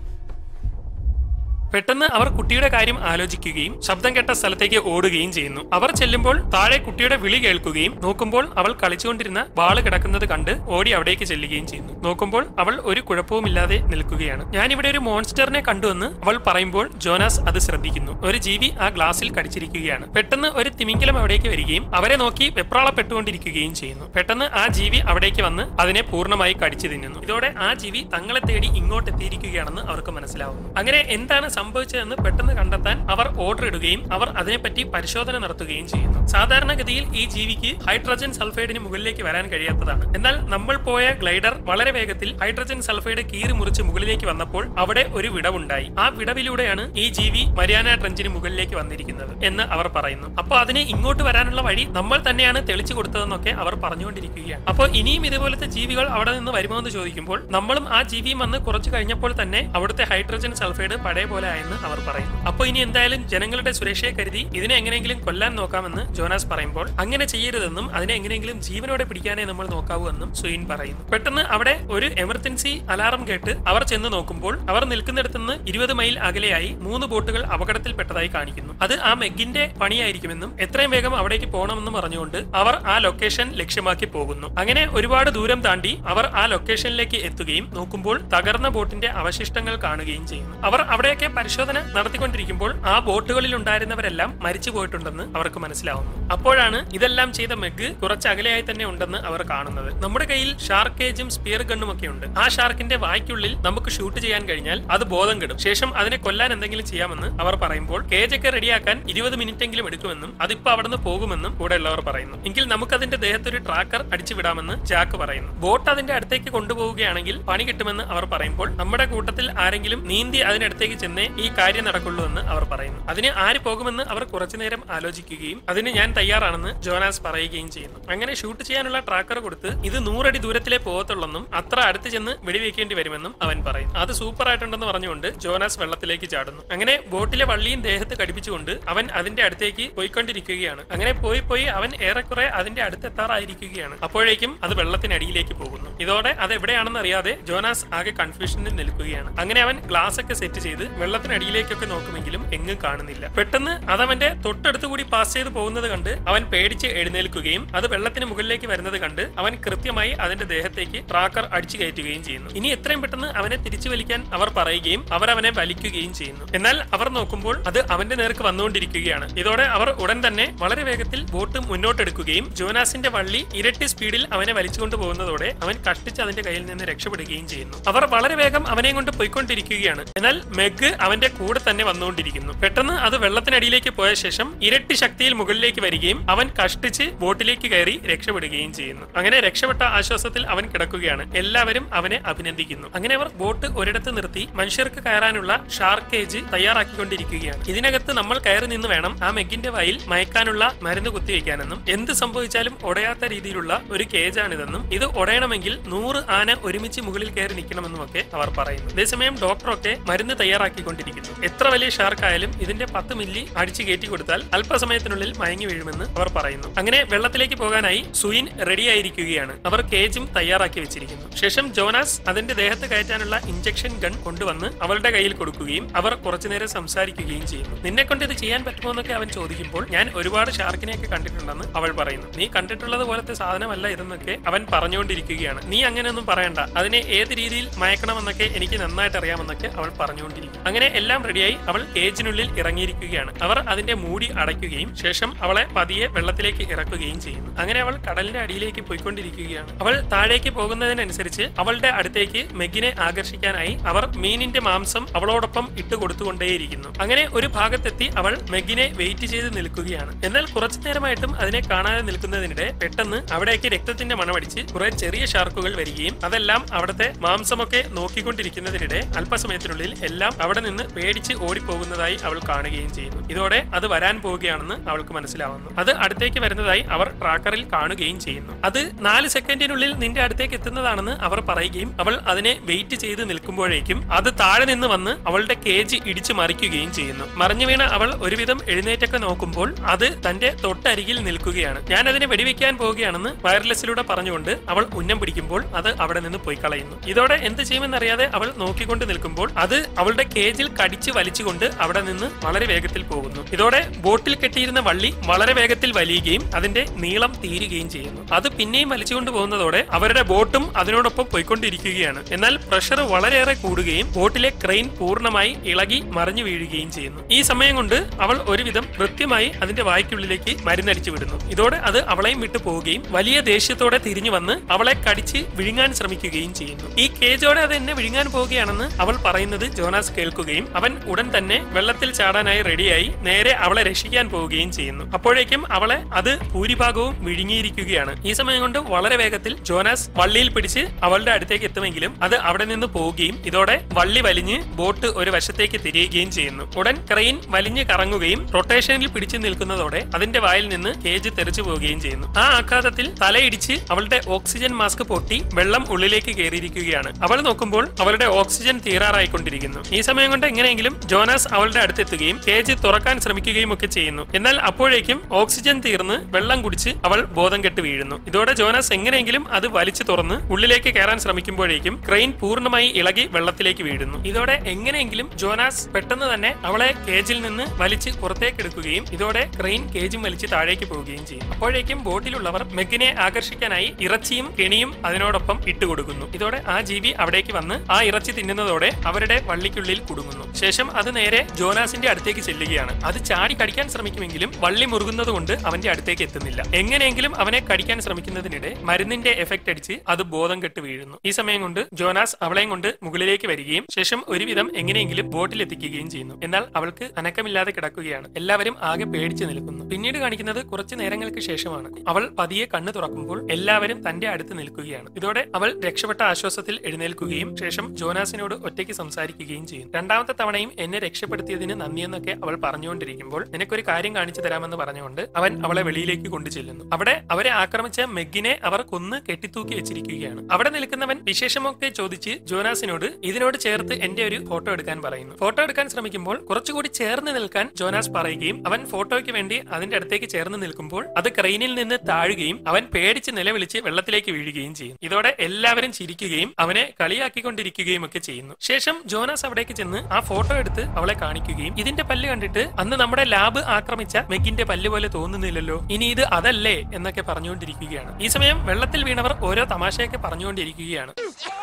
പെട്ടെന്ന് അവർ കുട്ടിയുടെ കാര്യം ആലോചിക്കുകയും ശബ്ദം കേട്ട സ്ഥലത്തേക്ക് ഓടുകയും ചെയ്യുന്നു അവർ ചെല്ലുമ്പോൾ താഴെ കുട്ടിയുടെ വിളി കേൾക്കുകയും നോക്കുമ്പോൾ അവൾ കളിച്ചുകൊണ്ടിരുന്ന ബാള് കിടക്കുന്നത് കണ്ട് ഓടി അവിടേക്ക് ചെല്ലുകയും ചെയ്യുന്നു നോക്കുമ്പോൾ അവൾ ഒരു കുഴപ്പവുമില്ലാതെ നിൽക്കുകയാണ് ഞാൻ ഇവിടെ ഒരു മോൺസ്റ്ററിനെ കണ്ടുവെന്ന് അവൾ പറയുമ്പോൾ ജോനാസ് അത് ശ്രദ്ധിക്കുന്നു ഒരു ജീവി ആ ഗ്ലാസിൽ കടിച്ചിരിക്കുകയാണ് പെട്ടെന്ന് ഒരു തിമിംഗലം അവിടേക്ക് വരികയും അവരെ നോക്കി വെപ്രാളപ്പെട്ടുകൊണ്ടിരിക്കുകയും ചെയ്യുന്നു പെട്ടെന്ന് ആ ജീവി അവിടേക്ക് വന്ന് അതിനെ പൂർണ്ണമായി കടിച്ചു തിന്നുന്നു ഇതോടെ ആ ജീവി തങ്ങളെ തേടി ഇങ്ങോട്ട് എത്തിയിരിക്കുകയാണെന്ന് അവർക്ക് മനസ്സിലാവുന്നു അങ്ങനെ എന്താണ് സംഭവിച്ചതെന്ന് പെട്ടെന്ന് കണ്ടെത്താൻ അവർ ഓർഡർ ഇടുകയും അവർ അതിനെപ്പറ്റി പരിശോധന നടത്തുകയും ചെയ്യുന്നു സാധാരണഗതിയിൽ ഈ ജീവിക്ക് ഹൈഡ്രജൻ സൾഫൈഡിന് മുകളിലേക്ക് വരാൻ കഴിയാത്തതാണ് എന്നാൽ നമ്മൾ പോയ ഗ്ലൈഡർ വളരെ വേഗത്തിൽ ഹൈഡ്രജൻ സൾഫൈഡ് കീറി മുറിച്ച് മുകളിലേക്ക് വന്നപ്പോൾ അവിടെ ഒരു വിടവുണ്ടായി ആ വിടവിലൂടെയാണ് ഈ ജീവി മരിയാന ട്രഞ്ചിന് മുകളിലേക്ക് വന്നിരിക്കുന്നത് എന്ന് അവർ പറയുന്നു അപ്പോൾ അതിന് ഇങ്ങോട്ട് വരാനുള്ള വഴി നമ്മൾ തന്നെയാണ് തെളിച്ചു കൊടുത്തതെന്നൊക്കെ അവർ പറഞ്ഞുകൊണ്ടിരിക്കുകയാണ് അപ്പോൾ ഇനിയും ഇതുപോലത്തെ ജീവികൾ അവിടെ നിന്ന് വരുമോ എന്ന് ചോദിക്കുമ്പോൾ നമ്മളും ആ ജീവിയും വന്ന് കുറച്ചു കഴിഞ്ഞപ്പോൾ തന്നെ അവിടുത്തെ ഹൈഡ്രജൻ സൾഫൈഡ് പഴയ പോലെ ആയെന്ന് അവർ പറയുന്നു അപ്പോൾ ഇനി എന്തായാലും ജനങ്ങളുടെ സുരക്ഷയെ കരുതി ഇതിനെ എങ്ങനെയെങ്കിലും കൊല്ലാൻ നോക്കാമെന്ന് ജോനാസ് പറയുമ്പോൾ അങ്ങനെ ചെയ്യരുതെന്നും അതിനെ എങ്ങനെയെങ്കിലും ജീവനോടെ പിടിക്കാനേ നമ്മൾ നോക്കാവൂ എന്നും സുയിൻ പറയുന്നു പെട്ടെന്ന് അവിടെ ഒരു എമർജൻസി അലാറം കേട്ട് അവർ ചെന്ന് നോക്കുമ്പോൾ അവർ നിൽക്കുന്നിടത്ത് നിന്ന് ഇരുപത് മൈൽ അകലെയായി മൂന്ന് ബോട്ടുകൾ അപകടത്തിൽപ്പെട്ടതായി കാണിക്കുന്നു അത് ആ മെഗിന്റെ പണിയായിരിക്കുമെന്നും എത്രയും വേഗം അവിടേക്ക് പോകണമെന്നും പറഞ്ഞുകൊണ്ട് അവർ ആ ലൊക്കേഷൻ ലക്ഷ്യമാക്കി പോകുന്നു അങ്ങനെ ഒരുപാട് ദൂരം താണ്ടി അവർ ആ ലൊക്കേഷനിലേക്ക് എത്തുകയും നോക്കുമ്പോൾ തകർന്ന ബോട്ടിന്റെ അവശിഷ്ടങ്ങൾ കാണുകയും ചെയ്യുന്നു അവർ അവിടെയൊക്കെ പരിശോധന നടത്തിക്കൊണ്ടിരിക്കുമ്പോൾ ആ ബോട്ടുകളിൽ ഉണ്ടായിരുന്നവരെല്ലാം മരിച്ചു പോയിട്ടുണ്ടെന്ന് അവർക്ക് മനസ്സിലാവുന്നു അപ്പോഴാണ് ഇതെല്ലാം ചെയ്ത മെഗ് കുറച്ച് അകലെയായി തന്നെ ഉണ്ടെന്ന് അവർ കാണുന്നത് നമ്മുടെ കയ്യിൽ ഷാർക്ക് കേജും സ്പിയർ ഗണ്ണും ഒക്കെ ഉണ്ട് ആ ഷാർക്കിന്റെ വായ്ക്കുള്ളിൽ നമുക്ക് ഷൂട്ട് ചെയ്യാൻ കഴിഞ്ഞാൽ അത് ബോധം കെടും ശേഷം അതിനെ കൊല്ലാൻ എന്തെങ്കിലും ചെയ്യാമെന്ന് അവർ പറയുമ്പോൾ കേജൊക്കെ റെഡിയാക്കാൻ ഇരുപത് മിനിറ്റ് എങ്കിലും എടുക്കുമെന്നും അതിപ്പോ അവിടുന്ന് പോകുമെന്നും കൂടെ ഉള്ളവർ പറയുന്നു എങ്കിൽ നമുക്ക് അതിന്റെ ദേഹത്തൊരു ട്രാക്കർ അടിച്ചു വിടാമെന്ന് ജാക്ക് പറയുന്നു ബോട്ട് അതിന്റെ അടുത്തേക്ക് കൊണ്ടുപോവുകയാണെങ്കിൽ പണി കിട്ടുമെന്ന് അവർ പറയുമ്പോൾ നമ്മുടെ കൂട്ടത്തിൽ ആരെങ്കിലും നീന്തി അതിനടുത്തേക്ക് ചെന്നേ ഈ കാര്യം നടക്കുള്ളൂ എന്ന് അവർ പറയുന്നു അതിന് ആര് പോകുമെന്ന് അവർ കുറച്ചു നേരം ആലോചിക്കുകയും അതിന് ഞാൻ തയ്യാറാണെന്ന് ജോനാസ് പറയുകയും ചെയ്യുന്നു അങ്ങനെ ഷൂട്ട് ചെയ്യാനുള്ള ട്രാക്കർ കൊടുത്ത് ഇത് നൂറടി ദൂരത്തിലേ പോകത്തുള്ളെന്നും അത്ര അടുത്ത് ചെന്ന് വെടിവെക്കേണ്ടി വരുമെന്നും അവൻ പറയും അത് സൂപ്പർ ആയിട്ടുണ്ടെന്ന് പറഞ്ഞുകൊണ്ട് ജോനാസ് വെള്ളത്തിലേക്ക് ചാടുന്നു അങ്ങനെ ബോട്ടിലെ വള്ളിയും ദേഹത്ത് കടിപ്പിച്ചുകൊണ്ട് അവൻ അതിന്റെ അടുത്തേക്ക് പോയിക്കൊണ്ടിരിക്കുകയാണ് അങ്ങനെ പോയി പോയി അവൻ ഏറെക്കുറെ അതിന്റെ അടുത്തെത്താറായിരിക്കുകയാണ് അപ്പോഴേക്കും അത് വെള്ളത്തിനടിയിലേക്ക് പോകുന്നു ഇതോടെ അത് എവിടെയാണെന്ന് അറിയാതെ ജോനാസ് ആകെ കൺഫ്യൂഷനിൽ നിൽക്കുകയാണ് അങ്ങനെ അവൻ ഗ്ലാസ് ഒക്കെ സെറ്റ് ചെയ്ത് വെള്ളത്തിനടിയിലേക്കൊക്കെ നോക്കുമെങ്കിലും എങ്ങും കാണുന്നില്ല പെട്ടെന്ന് അതവന്റെ തൊട്ടടുത്ത് കൂടി പാസ് ചെയ്ത് പോകുന്നത് കണ്ട് അവൻ പേടിച്ച് എഴുന്നേൽക്കുകയും അത് വെള്ളത്തിന് മുകളിലേക്ക് വരുന്നത് കണ്ട് അവൻ കൃത്യമായി അതിന്റെ ദേഹത്തേക്ക് ട്രാക്കർ അടിച്ചു കയറ്റുകയും ചെയ്യുന്നു ഇനി എത്രയും പെട്ടെന്ന് അവനെ തിരിച്ചു വലിക്കാൻ അവർ പറയുകയും അവർ അവനെ വലിക്കുകയും ചെയ്യുന്നു എന്നാൽ അവർ നോക്കുമ്പോൾ അത് അവന്റെ നേർക്ക് വന്നുകൊണ്ടിരിക്കുകയാണ് ഇതോടെ അവർ ഉടൻ തന്നെ വളരെ വേഗത്തിൽ ബോട്ട് മുന്നോട്ടെടുക്കുകയും ജോനാസിന്റെ വള്ളി ഇരട്ടി സ്പീഡിൽ അവനെ വലിച്ചുകൊണ്ട് പോകുന്നതോടെ അവൻ കഷ്ടിച്ച് അതിന്റെ കയ്യിൽ നിന്ന് രക്ഷപ്പെടുകയും ചെയ്യുന്നു അവർ വളരെ വേഗം അവനെ കൊണ്ട് പോയിക്കൊണ്ടിരിക്കുകയാണ് എന്നാൽ മെഗ് അവന്റെ കൂടെ തന്നെ വന്നുകൊണ്ടിരിക്കുന്നു പെട്ടെന്ന് അത് വെള്ളത്തിനടിയിലേക്ക് പോയ ശേഷം ഇരട്ടി ശക്തിയിൽ മുകളിലേക്ക് വരികയും അവൻ കഷ്ടിച്ച് ബോട്ടിലേക്ക് കയറി രക്ഷപ്പെടുകയും ചെയ്യുന്നു അങ്ങനെ രക്ഷപ്പെട്ട ആശ്വാസത്തിൽ അവൻ കിടക്കുകയാണ് എല്ലാവരും അവനെ അഭിനന്ദിക്കുന്നു അങ്ങനെ അവർ ബോട്ട് ഒരിടത്ത് നിർത്തി മനുഷ്യർക്ക് കയറാനുള്ള ഷാർക്ക് കേജ് തയ്യാറാക്കിക്കൊണ്ടിരിക്കുകയാണ് ഇതിനകത്ത് നമ്മൾ കയറി നിന്ന് വേണം ആ മെഗിന്റെ വായിൽ മയക്കാനുള്ള മരുന്ന് കുത്തിവെക്കാനെന്നും എന്ത് സംഭവിച്ചാലും ഒടയാത്ത രീതിയിലുള്ള ഒരു കേജാണിതെന്നും ഇത് ഒടയണമെങ്കിൽ നൂറ് ആന ഒരുമിച്ച് മുകളിൽ കയറി നിൽക്കണമെന്നും ഒക്കെ അവർ പറയുന്നു അതേസമയം ഡോക്ടറൊക്കെ മരുന്ന് തയ്യാറാക്കിക്കൊണ്ടിരിക്കുന്നു എത്ര വലിയ ഷാർക്ക് ആയാലും ഇതിന്റെ പത്ത് മില്ലി അടിച്ചു കയറ്റി കൊടുത്താൽ അല്പസമയത്തിനുള്ളിൽ മയങ്ങി വീഴുമെന്ന് അവർ പറയുന്നു അങ്ങനെ വെള്ളത്തിലേക്ക് പോകാനായി സുയിൻ റെഡിയായിരിക്കുകയാണ് അവർ കേജും തയ്യാറാക്കി വെച്ചിരിക്കുന്നു ശേഷം ജോനാസ് അതിന്റെ ദേഹത്ത് കയറ്റാനുള്ള ഇഞ്ചക്ഷൻ ഗൺ കൊണ്ടുവന്ന് അവളുടെ കയ്യിൽ കൊടുക്കുകയും അവർ കുറച്ചുനേരം സംസാരിക്കുകയും ചെയ്യുന്നു നിന്നെ കൊണ്ട് ഇത് ചെയ്യാൻ പറ്റുമോ എന്നൊക്കെ അവൻ ചോദിക്കുമ്പോൾ ഞാൻ ഒരുപാട് ഷാർക്കിനെയൊക്കെ കണ്ടിട്ടുണ്ടെന്ന് അവൾ പറയുന്നു നീ കണ്ടിട്ടുള്ളത് പോലത്തെ സാധനമല്ല ഇതെന്നൊക്കെ അവൻ പറഞ്ഞുകൊണ്ടിരിക്കുകയാണ് നീ അങ്ങനെയൊന്നും പറയണ്ട അതിനെ ഏത് രീതിയിൽ മയക്കണമെന്നൊക്കെ എനിക്ക് നന്നായിട്ട് അറിയാമെന്നൊക്കെ അവൾ പറഞ്ഞുകൊണ്ടിരിക്കും അങ്ങനെ എല്ലാം റെഡിയായി അവൾ കേജിനുള്ളിൽ ഇറങ്ങിയിരിക്കുകയാണ് അവർ അതിന്റെ മൂടി അടയ്ക്കുകയും ശേഷം അവളെ പതിയെ വെള്ളത്തിലേക്ക് ഇറക്കുകയും ചെയ്യുന്നു അങ്ങനെ അവൾ കടലിന്റെ അടിയിലേക്ക് പോയിക്കൊണ്ടിരിക്കുകയാണ് അവൾ താഴേക്ക് പോകുന്നതിനനുസരിച്ച് അവളുടെ അടുത്തേക്ക് മെഗിനെ ആകർഷിക്കാനായി അവർ മീനിന്റെ മാംസം അവളോടൊപ്പം ഇട്ട് കൊടുത്തുകൊണ്ടേയിരിക്കുന്നു അങ്ങനെ ഒരു ഭാഗത്തെത്തി അവൾ മെഗിനെ വെയിറ്റ് ചെയ്ത് നിൽക്കുകയാണ് എന്നാൽ കുറച്ചു നേരമായിട്ടും അതിനെ കാണാതെ നിൽക്കുന്നതിനിടെ പെട്ടെന്ന് അവിടേക്ക് രക്തത്തിന്റെ മണമടിച്ച് കുറെ ചെറിയ ഷാർക്കുകൾ വരികയും അതെല്ലാം അവിടുത്തെ മാംസമൊക്കെ നോക്കിക്കൊണ്ടിരിക്കുന്നതിനിടെ അല്പസമയത്തിനുള്ളിൽ എല്ലാം അവിടെ നിന്ന് പേടിച്ച് ഓടിപ്പോകുന്നതായി അവൾ കാണുകയും ചെയ്യുന്നു ഇതോടെ അത് വരാൻ പോവുകയാണെന്ന് അവൾക്ക് മനസ്സിലാവുന്നു അത് അടുത്തേക്ക് വരുന്നതായി അവർ ട്രാക്കറിൽ കാണുകയും ചെയ്യുന്നു അത് നാല് സെക്കൻഡിനുള്ളിൽ നിന്റെ അടുത്തേക്ക് എത്തുന്നതാണെന്ന് അവർ പറയുകയും അവൾ അതിനെ വെയിറ്റ് ചെയ്ത് നിൽക്കുമ്പോഴേക്കും അത് താഴെ നിന്ന് വന്ന് അവളുടെ കേജ് ഇടിച്ചു മറിക്കുകയും ചെയ്യുന്നു മറിഞ്ഞു വീണ അവൾ ഒരുവിധം എഴുന്നേറ്റൊക്കെ നോക്കുമ്പോൾ അത് തന്റെ തൊട്ടരികിൽ നിൽക്കുകയാണ് ഞാൻ അതിനെ വെടിവെക്കാൻ പോവുകയാണെന്ന് വയർലെസ്സിലൂടെ പറഞ്ഞുകൊണ്ട് അവൾ ഉന്നം പിടിക്കുമ്പോൾ അത് അവിടെ നിന്ന് പോയി കളയുന്നു ഇതോടെ എന്ത് ചെയ്യുമെന്നറിയാതെ അവൾ നോക്കിക്കൊണ്ട് നിൽക്കുമ്പോൾ അത് അവളുടെ കേജിൽ കടിച്ച് വലിച്ചുകൊണ്ട് അവിടെ നിന്ന് വളരെ വേഗത്തിൽ പോകുന്നു ഇതോടെ ബോട്ടിൽ കെട്ടിയിരുന്ന വള്ളി വളരെ വേഗത്തിൽ വലിയുകയും അതിന്റെ നീളം തീരുകയും ചെയ്യുന്നു അത് പിന്നെയും വലിച്ചുകൊണ്ട് പോകുന്നതോടെ അവരുടെ ബോട്ടും അതിനോടൊപ്പം പോയിക്കൊണ്ടിരിക്കുകയാണ് എന്നാൽ പ്രഷർ വളരെയേറെ കൂടുകയും ബോട്ടിലെ ക്രെയിൻ പൂർണ്ണമായി ഇളകി മറിഞ്ഞു വീഴുകയും ചെയ്യുന്നു ഈ സമയം കൊണ്ട് അവൾ ഒരുവിധം കൃത്യമായി അതിന്റെ വായ്ക്കുള്ളിലേക്ക് മരുന്നടിച്ചു വിടുന്നു ഇതോടെ അത് അവളെയും വിട്ടു പോവുകയും വലിയ ദേഷ്യത്തോടെ തിരിഞ്ഞു വന്ന് അവളെ കടിച്ച് വിഴുങ്ങാൻ ശ്രമിക്കുകയും ചെയ്യുന്നു ഈ കേജോടെ അത് എന്നെ വിഴുങ്ങാൻ പോവുകയാണെന്ന് അവൾ പറയുന്നത് ജോനാസ് കേൾക്കുകയും അവൻ ഉടൻ തന്നെ വെള്ളത്തിൽ ചാടാനായി റെഡിയായി നേരെ അവളെ രക്ഷിക്കാൻ പോവുകയും ചെയ്യുന്നു അപ്പോഴേക്കും അവളെ അത് ഭൂരിഭാഗവും വിഴുങ്ങിയിരിക്കുകയാണ് ഈ സമയം കൊണ്ട് വളരെ വേഗത്തിൽ ജോനാസ് വള്ളിയിൽ പിടിച്ച് അവളുടെ അടുത്തേക്ക് എത്തുമെങ്കിലും അത് അവിടെ നിന്ന് പോവുകയും ഇതോടെ വള്ളി വലിഞ്ഞ് ബോട്ട് ഒരു വശത്തേക്ക് തിരിയുകയും ചെയ്യുന്നു ഉടൻ ക്രെയിൻ വലിഞ്ഞ് കറങ്ങുകയും റൊട്ടേഷനിൽ പിടിച്ചു നിൽക്കുന്നതോടെ അതിന്റെ വായിൽ നിന്ന് കേജ് തെറിച്ചു പോവുകയും ചെയ്യുന്നു ആ ആഘാതത്തിൽ തലയിടിച്ച് അവളുടെ ഓക്സിജൻ മാസ്ക് പൊട്ടി വെള്ളം ഉള്ളിലേക്ക് കയറിയിരിക്കുകയാണ് അവൾ നോക്കുമ്പോൾ അവളുടെ ഓക്സിജൻ തീരാറായിക്കൊണ്ടിരിക്കുന്നു ഈ സമയം കൊണ്ട് എങ്ങനെയെങ്കിലും ജോനാസ് അവളുടെ അടുത്തെത്തുകയും കേജ് തുറക്കാൻ ശ്രമിക്കുകയും ഒക്കെ ചെയ്യുന്നു എന്നാൽ അപ്പോഴേക്കും ഓക്സിജൻ തീർന്ന് വെള്ളം കുടിച്ച് അവൾ ബോധം കെട്ട് വീഴുന്നു ഇതോടെ ജോനാസ് എങ്ങനെയെങ്കിലും അത് വലിച്ചു തുറന്ന് ഉള്ളിലേക്ക് കയറാൻ ശ്രമിക്കുമ്പോഴേക്കും ക്രെയിൻ പൂർണ്ണമായി ഇളകി വെള്ളത്തിലേക്ക് വീഴുന്നു ഇതോടെ എങ്ങനെയെങ്കിലും ജോനാസ് പെട്ടെന്ന് തന്നെ അവളെ കേജിൽ നിന്ന് വലിച്ച് പുറത്തേക്ക് എടുക്കുകയും ഇതോടെ ക്രെയിൻ കേജും വലിച്ച് താഴേക്ക് പോവുകയും ചെയ്യും അപ്പോഴേക്കും ബോട്ടിലുള്ളവർ മെഗിനെ ആകർഷിക്കാനായി ഇറച്ചിയും കെണിയും അതിനോടൊപ്പം ഇട്ടുകൊടുക്കുന്നു ഇതോടെ ആ ജീവി അവിടേക്ക് വന്ന് ആ ഇറച്ചി തിന്നുന്നതോടെ അവരുടെ വള്ളിക്കുള്ളിൽ കുടുങ്ങുന്നു ശേഷം അത് നേരെ ജോനാസിന്റെ അടുത്തേക്ക് ചെല്ലുകയാണ് അത് ചാടി കടിക്കാൻ ശ്രമിക്കുമെങ്കിലും വള്ളി മുറുകുന്നത് കൊണ്ട് അവന്റെ അടുത്തേക്ക് എത്തുന്നില്ല എങ്ങനെയെങ്കിലും അവനെ കടിക്കാൻ ശ്രമിക്കുന്നതിനിടെ മരുന്നിന്റെ എഫക്ട് അടിച്ച് അത് ബോധം കെട്ട് വീഴുന്നു ഈ സമയം കൊണ്ട് ജോനാസ് അവളെയും കൊണ്ട് മുകളിലേക്ക് വരികയും ശേഷം ഒരുവിധം എങ്ങനെയെങ്കിലും ബോട്ടിൽ എത്തിക്കുകയും ചെയ്യുന്നു എന്നാൽ അവൾക്ക് അനക്കമില്ലാതെ കിടക്കുകയാണ് എല്ലാവരും ആകെ പേടിച്ചു നിൽക്കുന്നു പിന്നീട് കാണിക്കുന്നത് കുറച്ചു നേരങ്ങൾക്ക് ശേഷമാണ് അവൾ പതിയെ കണ്ണു തുറക്കുമ്പോൾ എല്ലാവരും തന്റെ അടുത്ത് നിൽക്കുകയാണ് ഇതോടെ അവൾ രക്ഷപ്പെട്ട ആശ്വാസത്തിൽ എഴുന്നേൽക്കുകയും ശേഷം ജോനാസിനോട് ഒറ്റയ്ക്ക് സംസാരിക്കുകയും ചെയ്യും രണ്ടാം രണ്ടാമത്തെ തവണയും എന്നെ രക്ഷപ്പെടുത്തിയതിന് നന്ദിയെന്നൊക്കെ അവൾ പറഞ്ഞുകൊണ്ടിരിക്കുമ്പോൾ നിനക്കൊരു കാര്യം കാണിച്ചു തരാമെന്ന് പറഞ്ഞുകൊണ്ട് അവൻ അവളെ വെളിയിലേക്ക് കൊണ്ടു ചെല്ലുന്നു അവിടെ അവരെ ആക്രമിച്ച മെഗിനെ അവർ കൊന്ന് കെട്ടിത്തൂക്കി വെച്ചിരിക്കുകയാണ് അവിടെ നിൽക്കുന്നവൻ വിശേഷമൊക്കെ ചോദിച്ച് ജോനാസിനോട് ഇതിനോട് ചേർത്ത് എന്റെ ഒരു ഫോട്ടോ എടുക്കാൻ പറയുന്നു ഫോട്ടോ എടുക്കാൻ ശ്രമിക്കുമ്പോൾ കുറച്ചുകൂടി ചേർന്ന് നിൽക്കാൻ ജോനാസ് പറയുകയും അവൻ ഫോട്ടോയ്ക്ക് വേണ്ടി അതിന്റെ അടുത്തേക്ക് ചേർന്ന് നിൽക്കുമ്പോൾ അത് ക്രെയിനിൽ നിന്ന് താഴുകയും അവൻ പേടിച്ച് നിലവിളിച്ച് വെള്ളത്തിലേക്ക് വീഴുകയും ചെയ്യും ഇതോടെ എല്ലാവരും ചിരിക്കുകയും അവനെ കളിയാക്കിക്കൊണ്ടിരിക്കുകയും ഒക്കെ ചെയ്യുന്നു ശേഷം ജോനാസ് അവിടേക്ക് ചെന്ന് ആ ഫോട്ടോ എടുത്ത് അവളെ കാണിക്കുകയും ഇതിന്റെ പല്ല് കണ്ടിട്ട് അന്ന് നമ്മുടെ ലാബ് ആക്രമിച്ച മെഗിന്റെ പല്ല് പോലെ തോന്നുന്നില്ലല്ലോ ഇനി ഇത് അതല്ലേ എന്നൊക്കെ പറഞ്ഞുകൊണ്ടിരിക്കുകയാണ് ഈ സമയം വെള്ളത്തിൽ വീണവർ ഓരോ തമാശയൊക്കെ പറഞ്ഞുകൊണ്ടിരിക്കുകയാണ്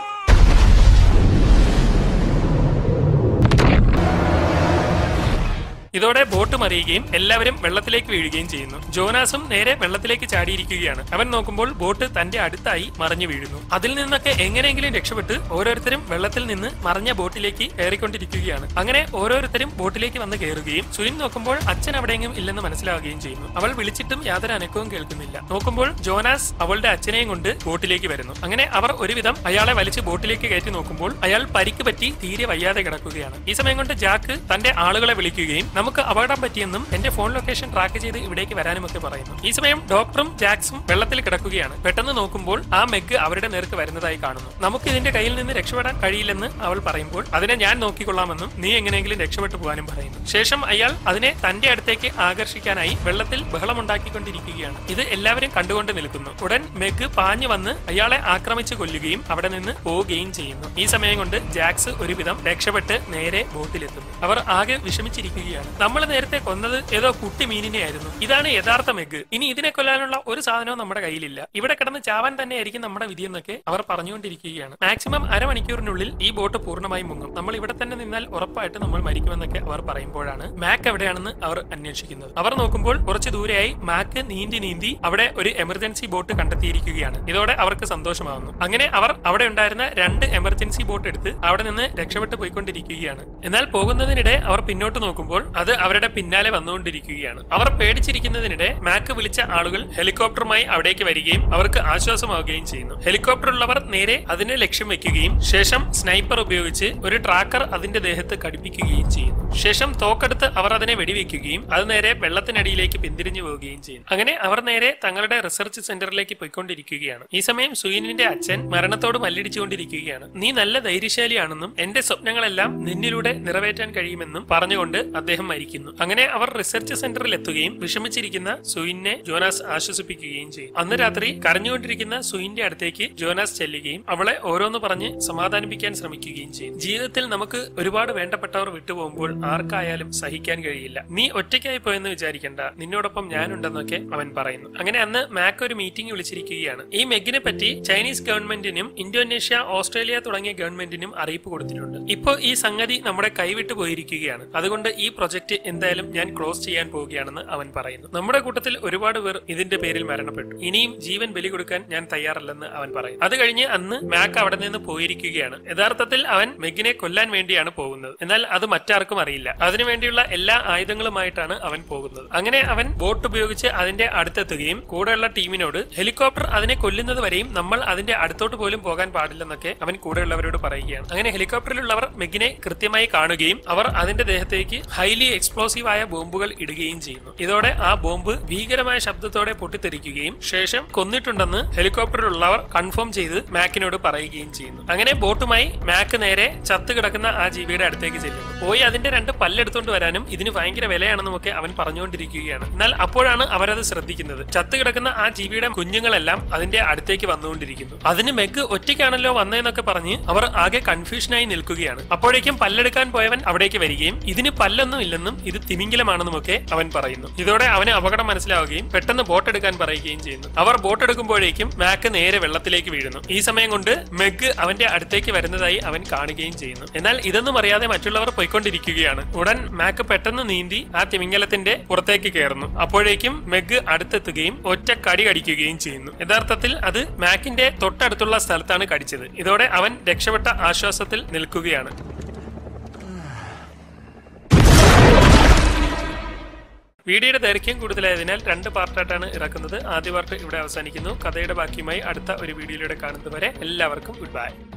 ഇതോടെ ബോട്ട് മറിയുകയും എല്ലാവരും വെള്ളത്തിലേക്ക് വീഴുകയും ചെയ്യുന്നു ജോനാസും നേരെ വെള്ളത്തിലേക്ക് ചാടിയിരിക്കുകയാണ് അവൻ നോക്കുമ്പോൾ ബോട്ട് തന്റെ അടുത്തായി മറിഞ്ഞു വീഴുന്നു അതിൽ നിന്നൊക്കെ എങ്ങനെയെങ്കിലും രക്ഷപ്പെട്ട് ഓരോരുത്തരും വെള്ളത്തിൽ നിന്ന് മറിഞ്ഞ ബോട്ടിലേക്ക് കയറിക്കൊണ്ടിരിക്കുകയാണ് അങ്ങനെ ഓരോരുത്തരും ബോട്ടിലേക്ക് വന്ന് കയറുകയും സുനിൻ നോക്കുമ്പോൾ അച്ഛൻ അവിടെയെങ്കിലും ഇല്ലെന്ന് മനസ്സിലാവുകയും ചെയ്യുന്നു അവൾ വിളിച്ചിട്ടും യാതൊരു അനക്കവും കേൾക്കുന്നില്ല നോക്കുമ്പോൾ ജോനാസ് അവളുടെ അച്ഛനെയും കൊണ്ട് ബോട്ടിലേക്ക് വരുന്നു അങ്ങനെ അവർ ഒരുവിധം അയാളെ വലിച്ച് ബോട്ടിലേക്ക് കയറ്റി നോക്കുമ്പോൾ അയാൾ പരിക്ക് പറ്റി തീരെ വയ്യാതെ കിടക്കുകയാണ് ഈ സമയം കൊണ്ട് ജാക്ക് തന്റെ ആളുകളെ വിളിക്കുകയും നമുക്ക് അപകടം പറ്റിയെന്നും എന്റെ ഫോൺ ലൊക്കേഷൻ ട്രാക്ക് ചെയ്ത് ഇവിടേക്ക് വരാനും ഒക്കെ പറയുന്നു ഈ സമയം ഡോക്ടറും ജാക്സും വെള്ളത്തിൽ കിടക്കുകയാണ് പെട്ടെന്ന് നോക്കുമ്പോൾ ആ മെഗ് അവരുടെ നേർക്ക് വരുന്നതായി കാണുന്നു നമുക്ക് ഇതിന്റെ കയ്യിൽ നിന്ന് രക്ഷപ്പെടാൻ കഴിയില്ലെന്ന് അവൾ പറയുമ്പോൾ അതിനെ ഞാൻ നോക്കിക്കൊള്ളാമെന്നും നീ എങ്ങനെയെങ്കിലും രക്ഷപ്പെട്ടു പോകാനും പറയുന്നു ശേഷം അയാൾ അതിനെ തന്റെ അടുത്തേക്ക് ആകർഷിക്കാനായി വെള്ളത്തിൽ ബഹളമുണ്ടാക്കിക്കൊണ്ടിരിക്കുകയാണ് ഇത് എല്ലാവരും കണ്ടുകൊണ്ട് നിൽക്കുന്നു ഉടൻ മെഗ് പാഞ്ഞു വന്ന് അയാളെ ആക്രമിച്ചു കൊല്ലുകയും അവിടെ നിന്ന് പോവുകയും ചെയ്യുന്നു ഈ സമയം കൊണ്ട് ജാക്സ് ഒരുവിധം രക്ഷപ്പെട്ട് നേരെ ബോട്ടിലെത്തുന്നു അവർ ആകെ വിഷമിച്ചിരിക്കുകയാണ് നമ്മൾ നേരത്തെ കൊന്നത് ഏതോ കുട്ടി മീനിനെ ആയിരുന്നു ഇതാണ് യഥാർത്ഥ മെഗ് ഇനി ഇതിനെ കൊല്ലാനുള്ള ഒരു സാധനവും നമ്മുടെ കയ്യിലില്ല ഇവിടെ കിടന്ന് ചാവാൻ തന്നെയായിരിക്കും നമ്മുടെ വിധിയെന്നൊക്കെ അവർ പറഞ്ഞുകൊണ്ടിരിക്കുകയാണ് മാക്സിമം അരമണിക്കൂറിനുള്ളിൽ ഈ ബോട്ട് പൂർണ്ണമായും മുങ്ങും നമ്മൾ ഇവിടെ തന്നെ നിന്നാൽ ഉറപ്പായിട്ട് നമ്മൾ മരിക്കുമെന്നൊക്കെ അവർ പറയുമ്പോഴാണ് മാക്ക് എവിടെയാണെന്ന് അവർ അന്വേഷിക്കുന്നത് അവർ നോക്കുമ്പോൾ കുറച്ച് ദൂരെയായി മാക്ക് നീന്തി നീന്തി അവിടെ ഒരു എമർജൻസി ബോട്ട് കണ്ടെത്തിയിരിക്കുകയാണ് ഇതോടെ അവർക്ക് സന്തോഷമാവുന്നു അങ്ങനെ അവർ അവിടെ ഉണ്ടായിരുന്ന രണ്ട് എമർജൻസി ബോട്ട് എടുത്ത് അവിടെ നിന്ന് രക്ഷപ്പെട്ടു പോയിക്കൊണ്ടിരിക്കുകയാണ് എന്നാൽ പോകുന്നതിനിടെ അവർ പിന്നോട്ട് നോക്കുമ്പോൾ അത് അവരുടെ പിന്നാലെ വന്നുകൊണ്ടിരിക്കുകയാണ് അവർ പേടിച്ചിരിക്കുന്നതിനിടെ മാക്ക് വിളിച്ച ആളുകൾ ഹെലികോപ്റ്ററുമായി അവിടേക്ക് വരികയും അവർക്ക് ആശ്വാസമാവുകയും ചെയ്യുന്നു ഹെലികോപ്റ്ററിലുള്ളവർ നേരെ അതിനെ ലക്ഷ്യം വെക്കുകയും ശേഷം സ്നൈപ്പർ ഉപയോഗിച്ച് ഒരു ട്രാക്കർ അതിന്റെ ദേഹത്ത് കടിപ്പിക്കുകയും ചെയ്യുന്നു ശേഷം തോക്കെടുത്ത് അവർ അതിനെ വെടിവെക്കുകയും അത് നേരെ വെള്ളത്തിനടിയിലേക്ക് പിന്തിരിഞ്ഞു പോവുകയും ചെയ്യും അങ്ങനെ അവർ നേരെ തങ്ങളുടെ റിസർച്ച് സെന്ററിലേക്ക് പോയിക്കൊണ്ടിരിക്കുകയാണ് ഈ സമയം സുയിനിന്റെ അച്ഛൻ മരണത്തോട് മല്ലിടിച്ചുകൊണ്ടിരിക്കുകയാണ് നീ നല്ല ധൈര്യശാലിയാണെന്നും എന്റെ സ്വപ്നങ്ങളെല്ലാം നിന്നിലൂടെ നിറവേറ്റാൻ കഴിയുമെന്നും പറഞ്ഞുകൊണ്ട് അദ്ദേഹം മരിക്കുന്നു അങ്ങനെ അവർ റിസർച്ച് സെന്ററിൽ എത്തുകയും വിഷമിച്ചിരിക്കുന്ന സുയിനെ ജോനാസ് ആശ്വസിപ്പിക്കുകയും ചെയ്യും അന്ന് രാത്രി കരഞ്ഞുകൊണ്ടിരിക്കുന്ന സുയിന്റെ അടുത്തേക്ക് ജോനാസ് ചെല്ലുകയും അവളെ ഓരോന്ന് പറഞ്ഞ് സമാധാനിപ്പിക്കാൻ ശ്രമിക്കുകയും ചെയ്യും ജീവിതത്തിൽ നമുക്ക് ഒരുപാട് വേണ്ടപ്പെട്ടവർ വിട്ടുപോകുമ്പോൾ ആർക്കായാലും സഹിക്കാൻ കഴിയില്ല നീ ഒറ്റയ്ക്കായി പോയെന്ന് വിചാരിക്കണ്ട നിന്നോടൊപ്പം ഞാനുണ്ടെന്നൊക്കെ അവൻ പറയുന്നു അങ്ങനെ അന്ന് മാക്ക് ഒരു മീറ്റിംഗ് വിളിച്ചിരിക്കുകയാണ് ഈ മെഗിനെ പറ്റി ചൈനീസ് ഗവൺമെന്റിനും ഇന്തോനേഷ്യ ഓസ്ട്രേലിയ തുടങ്ങിയ ഗവൺമെന്റിനും അറിയിപ്പ് കൊടുത്തിട്ടുണ്ട് ഇപ്പോൾ ഈ സംഗതി നമ്മുടെ കൈവിട്ടു പോയിരിക്കുകയാണ് അതുകൊണ്ട് ഈ പ്രൊജക്ട് എന്തായാലും ഞാൻ ക്ലോസ് ചെയ്യാൻ പോവുകയാണെന്ന് അവൻ പറയുന്നു നമ്മുടെ കൂട്ടത്തിൽ ഒരുപാട് പേർ ഇതിന്റെ പേരിൽ മരണപ്പെട്ടു ഇനിയും ജീവൻ ബലി കൊടുക്കാൻ ഞാൻ തയ്യാറല്ലെന്ന് അവൻ പറയുന്നു അത് കഴിഞ്ഞ് അന്ന് മാക്ക് അവിടെ നിന്ന് പോയിരിക്കുകയാണ് യഥാർത്ഥത്തിൽ അവൻ മെഗിനെ കൊല്ലാൻ വേണ്ടിയാണ് പോകുന്നത് എന്നാൽ അത് മറ്റാർക്കും അറിയില്ല അതിനുവേണ്ടിയുള്ള എല്ലാ ആയുധങ്ങളുമായിട്ടാണ് അവൻ പോകുന്നത് അങ്ങനെ അവൻ ബോട്ട് ഉപയോഗിച്ച് അതിന്റെ അടുത്തെത്തുകയും കൂടെയുള്ള ടീമിനോട് ഹെലികോപ്റ്റർ അതിനെ കൊല്ലുന്നത് വരെയും നമ്മൾ അതിന്റെ അടുത്തോട്ട് പോലും പോകാൻ പാടില്ലെന്നൊക്കെ അവൻ കൂടെയുള്ളവരോട് പറയുകയാണ് അങ്ങനെ ഹെലികോപ്റ്ററിലുള്ളവർ മെഗിനെ കൃത്യമായി കാണുകയും അവർ അതിന്റെ ദേഹത്തേക്ക് ഹൈലി എക്സ്പ്ലോസീവ് ആയ ബോംബുകൾ ഇടുകയും ചെയ്യുന്നു ഇതോടെ ആ ബോംബ് ഭീകരമായ ശബ്ദത്തോടെ പൊട്ടിത്തെറിക്കുകയും ശേഷം കൊന്നിട്ടുണ്ടെന്ന് ഹെലികോപ്റ്ററിലുള്ളവർ കൺഫേം ചെയ്ത് മാക്കിനോട് പറയുകയും ചെയ്യുന്നു അങ്ങനെ ബോട്ടുമായി മാക്ക് നേരെ ചത്തു കിടക്കുന്ന ആ ജീവിയുടെ അടുത്തേക്ക് ചെല്ലുന്നു പോയി അതിന്റെ രണ്ട് പല്ലെടുത്തോണ്ട് വരാനും ഇതിന് ഭയങ്കര വിലയാണെന്നും ഒക്കെ അവൻ പറഞ്ഞുകൊണ്ടിരിക്കുകയാണ് എന്നാൽ അപ്പോഴാണ് അവരത് ശ്രദ്ധിക്കുന്നത് ചത്തു കിടക്കുന്ന ആ ജീവിയുടെ കുഞ്ഞുങ്ങളെല്ലാം അതിന്റെ അടുത്തേക്ക് വന്നുകൊണ്ടിരിക്കുന്നു അതിന് മെഗ് ഒറ്റയ്ക്കാണല്ലോ വന്നതെന്നൊക്കെ പറഞ്ഞ് അവർ ആകെ കൺഫ്യൂഷനായി നിൽക്കുകയാണ് അപ്പോഴേക്കും പല്ലെടുക്കാൻ പോയവൻ അവിടേക്ക് വരികയും ഇതിന് പല്ലൊന്നും ഇല്ലെന്നും ഇത് തിമിംഗലമാണെന്നും ഒക്കെ അവൻ പറയുന്നു ഇതോടെ അവന് അപകടം മനസ്സിലാവുകയും പെട്ടെന്ന് ബോട്ട് എടുക്കാൻ പറയുകയും ചെയ്യുന്നു അവർ ബോട്ട് എടുക്കുമ്പോഴേക്കും മാക്ക് നേരെ വെള്ളത്തിലേക്ക് വീഴുന്നു ഈ സമയം കൊണ്ട് മെഗ് അവന്റെ അടുത്തേക്ക് വരുന്നതായി അവൻ കാണുകയും ചെയ്യുന്നു എന്നാൽ ഇതൊന്നും അറിയാതെ മറ്റുള്ളവർ പോയിക്കൊണ്ടിരിക്കുകയാണ് ഉടൻ മാക്ക് പെട്ടെന്ന് നീന്തി ആ തിമിംഗലത്തിന്റെ പുറത്തേക്ക് കയറുന്നു അപ്പോഴേക്കും മെഗ് അടുത്തെത്തുകയും ഒറ്റ കടി കടിക്കുകയും ചെയ്യുന്നു യഥാർത്ഥത്തിൽ അത് മാക്കിന്റെ തൊട്ടടുത്തുള്ള സ്ഥലത്താണ് കടിച്ചത് ഇതോടെ അവൻ രക്ഷപ്പെട്ട ആശ്വാസത്തിൽ നിൽക്കുകയാണ് വീഡിയോയുടെ ദൈർഘ്യം കൂടുതലായതിനാൽ രണ്ട് പാർട്ടായിട്ടാണ് ഇറക്കുന്നത് ആദ്യ പാർട്ട് ഇവിടെ അവസാനിക്കുന്നു കഥയുടെ ബാക്കിയുമായി അടുത്ത ഒരു വീഡിയോയിലൂടെ കാണുന്നതുവരെ എല്ലാവർക്കും ഗുഡ് ബൈ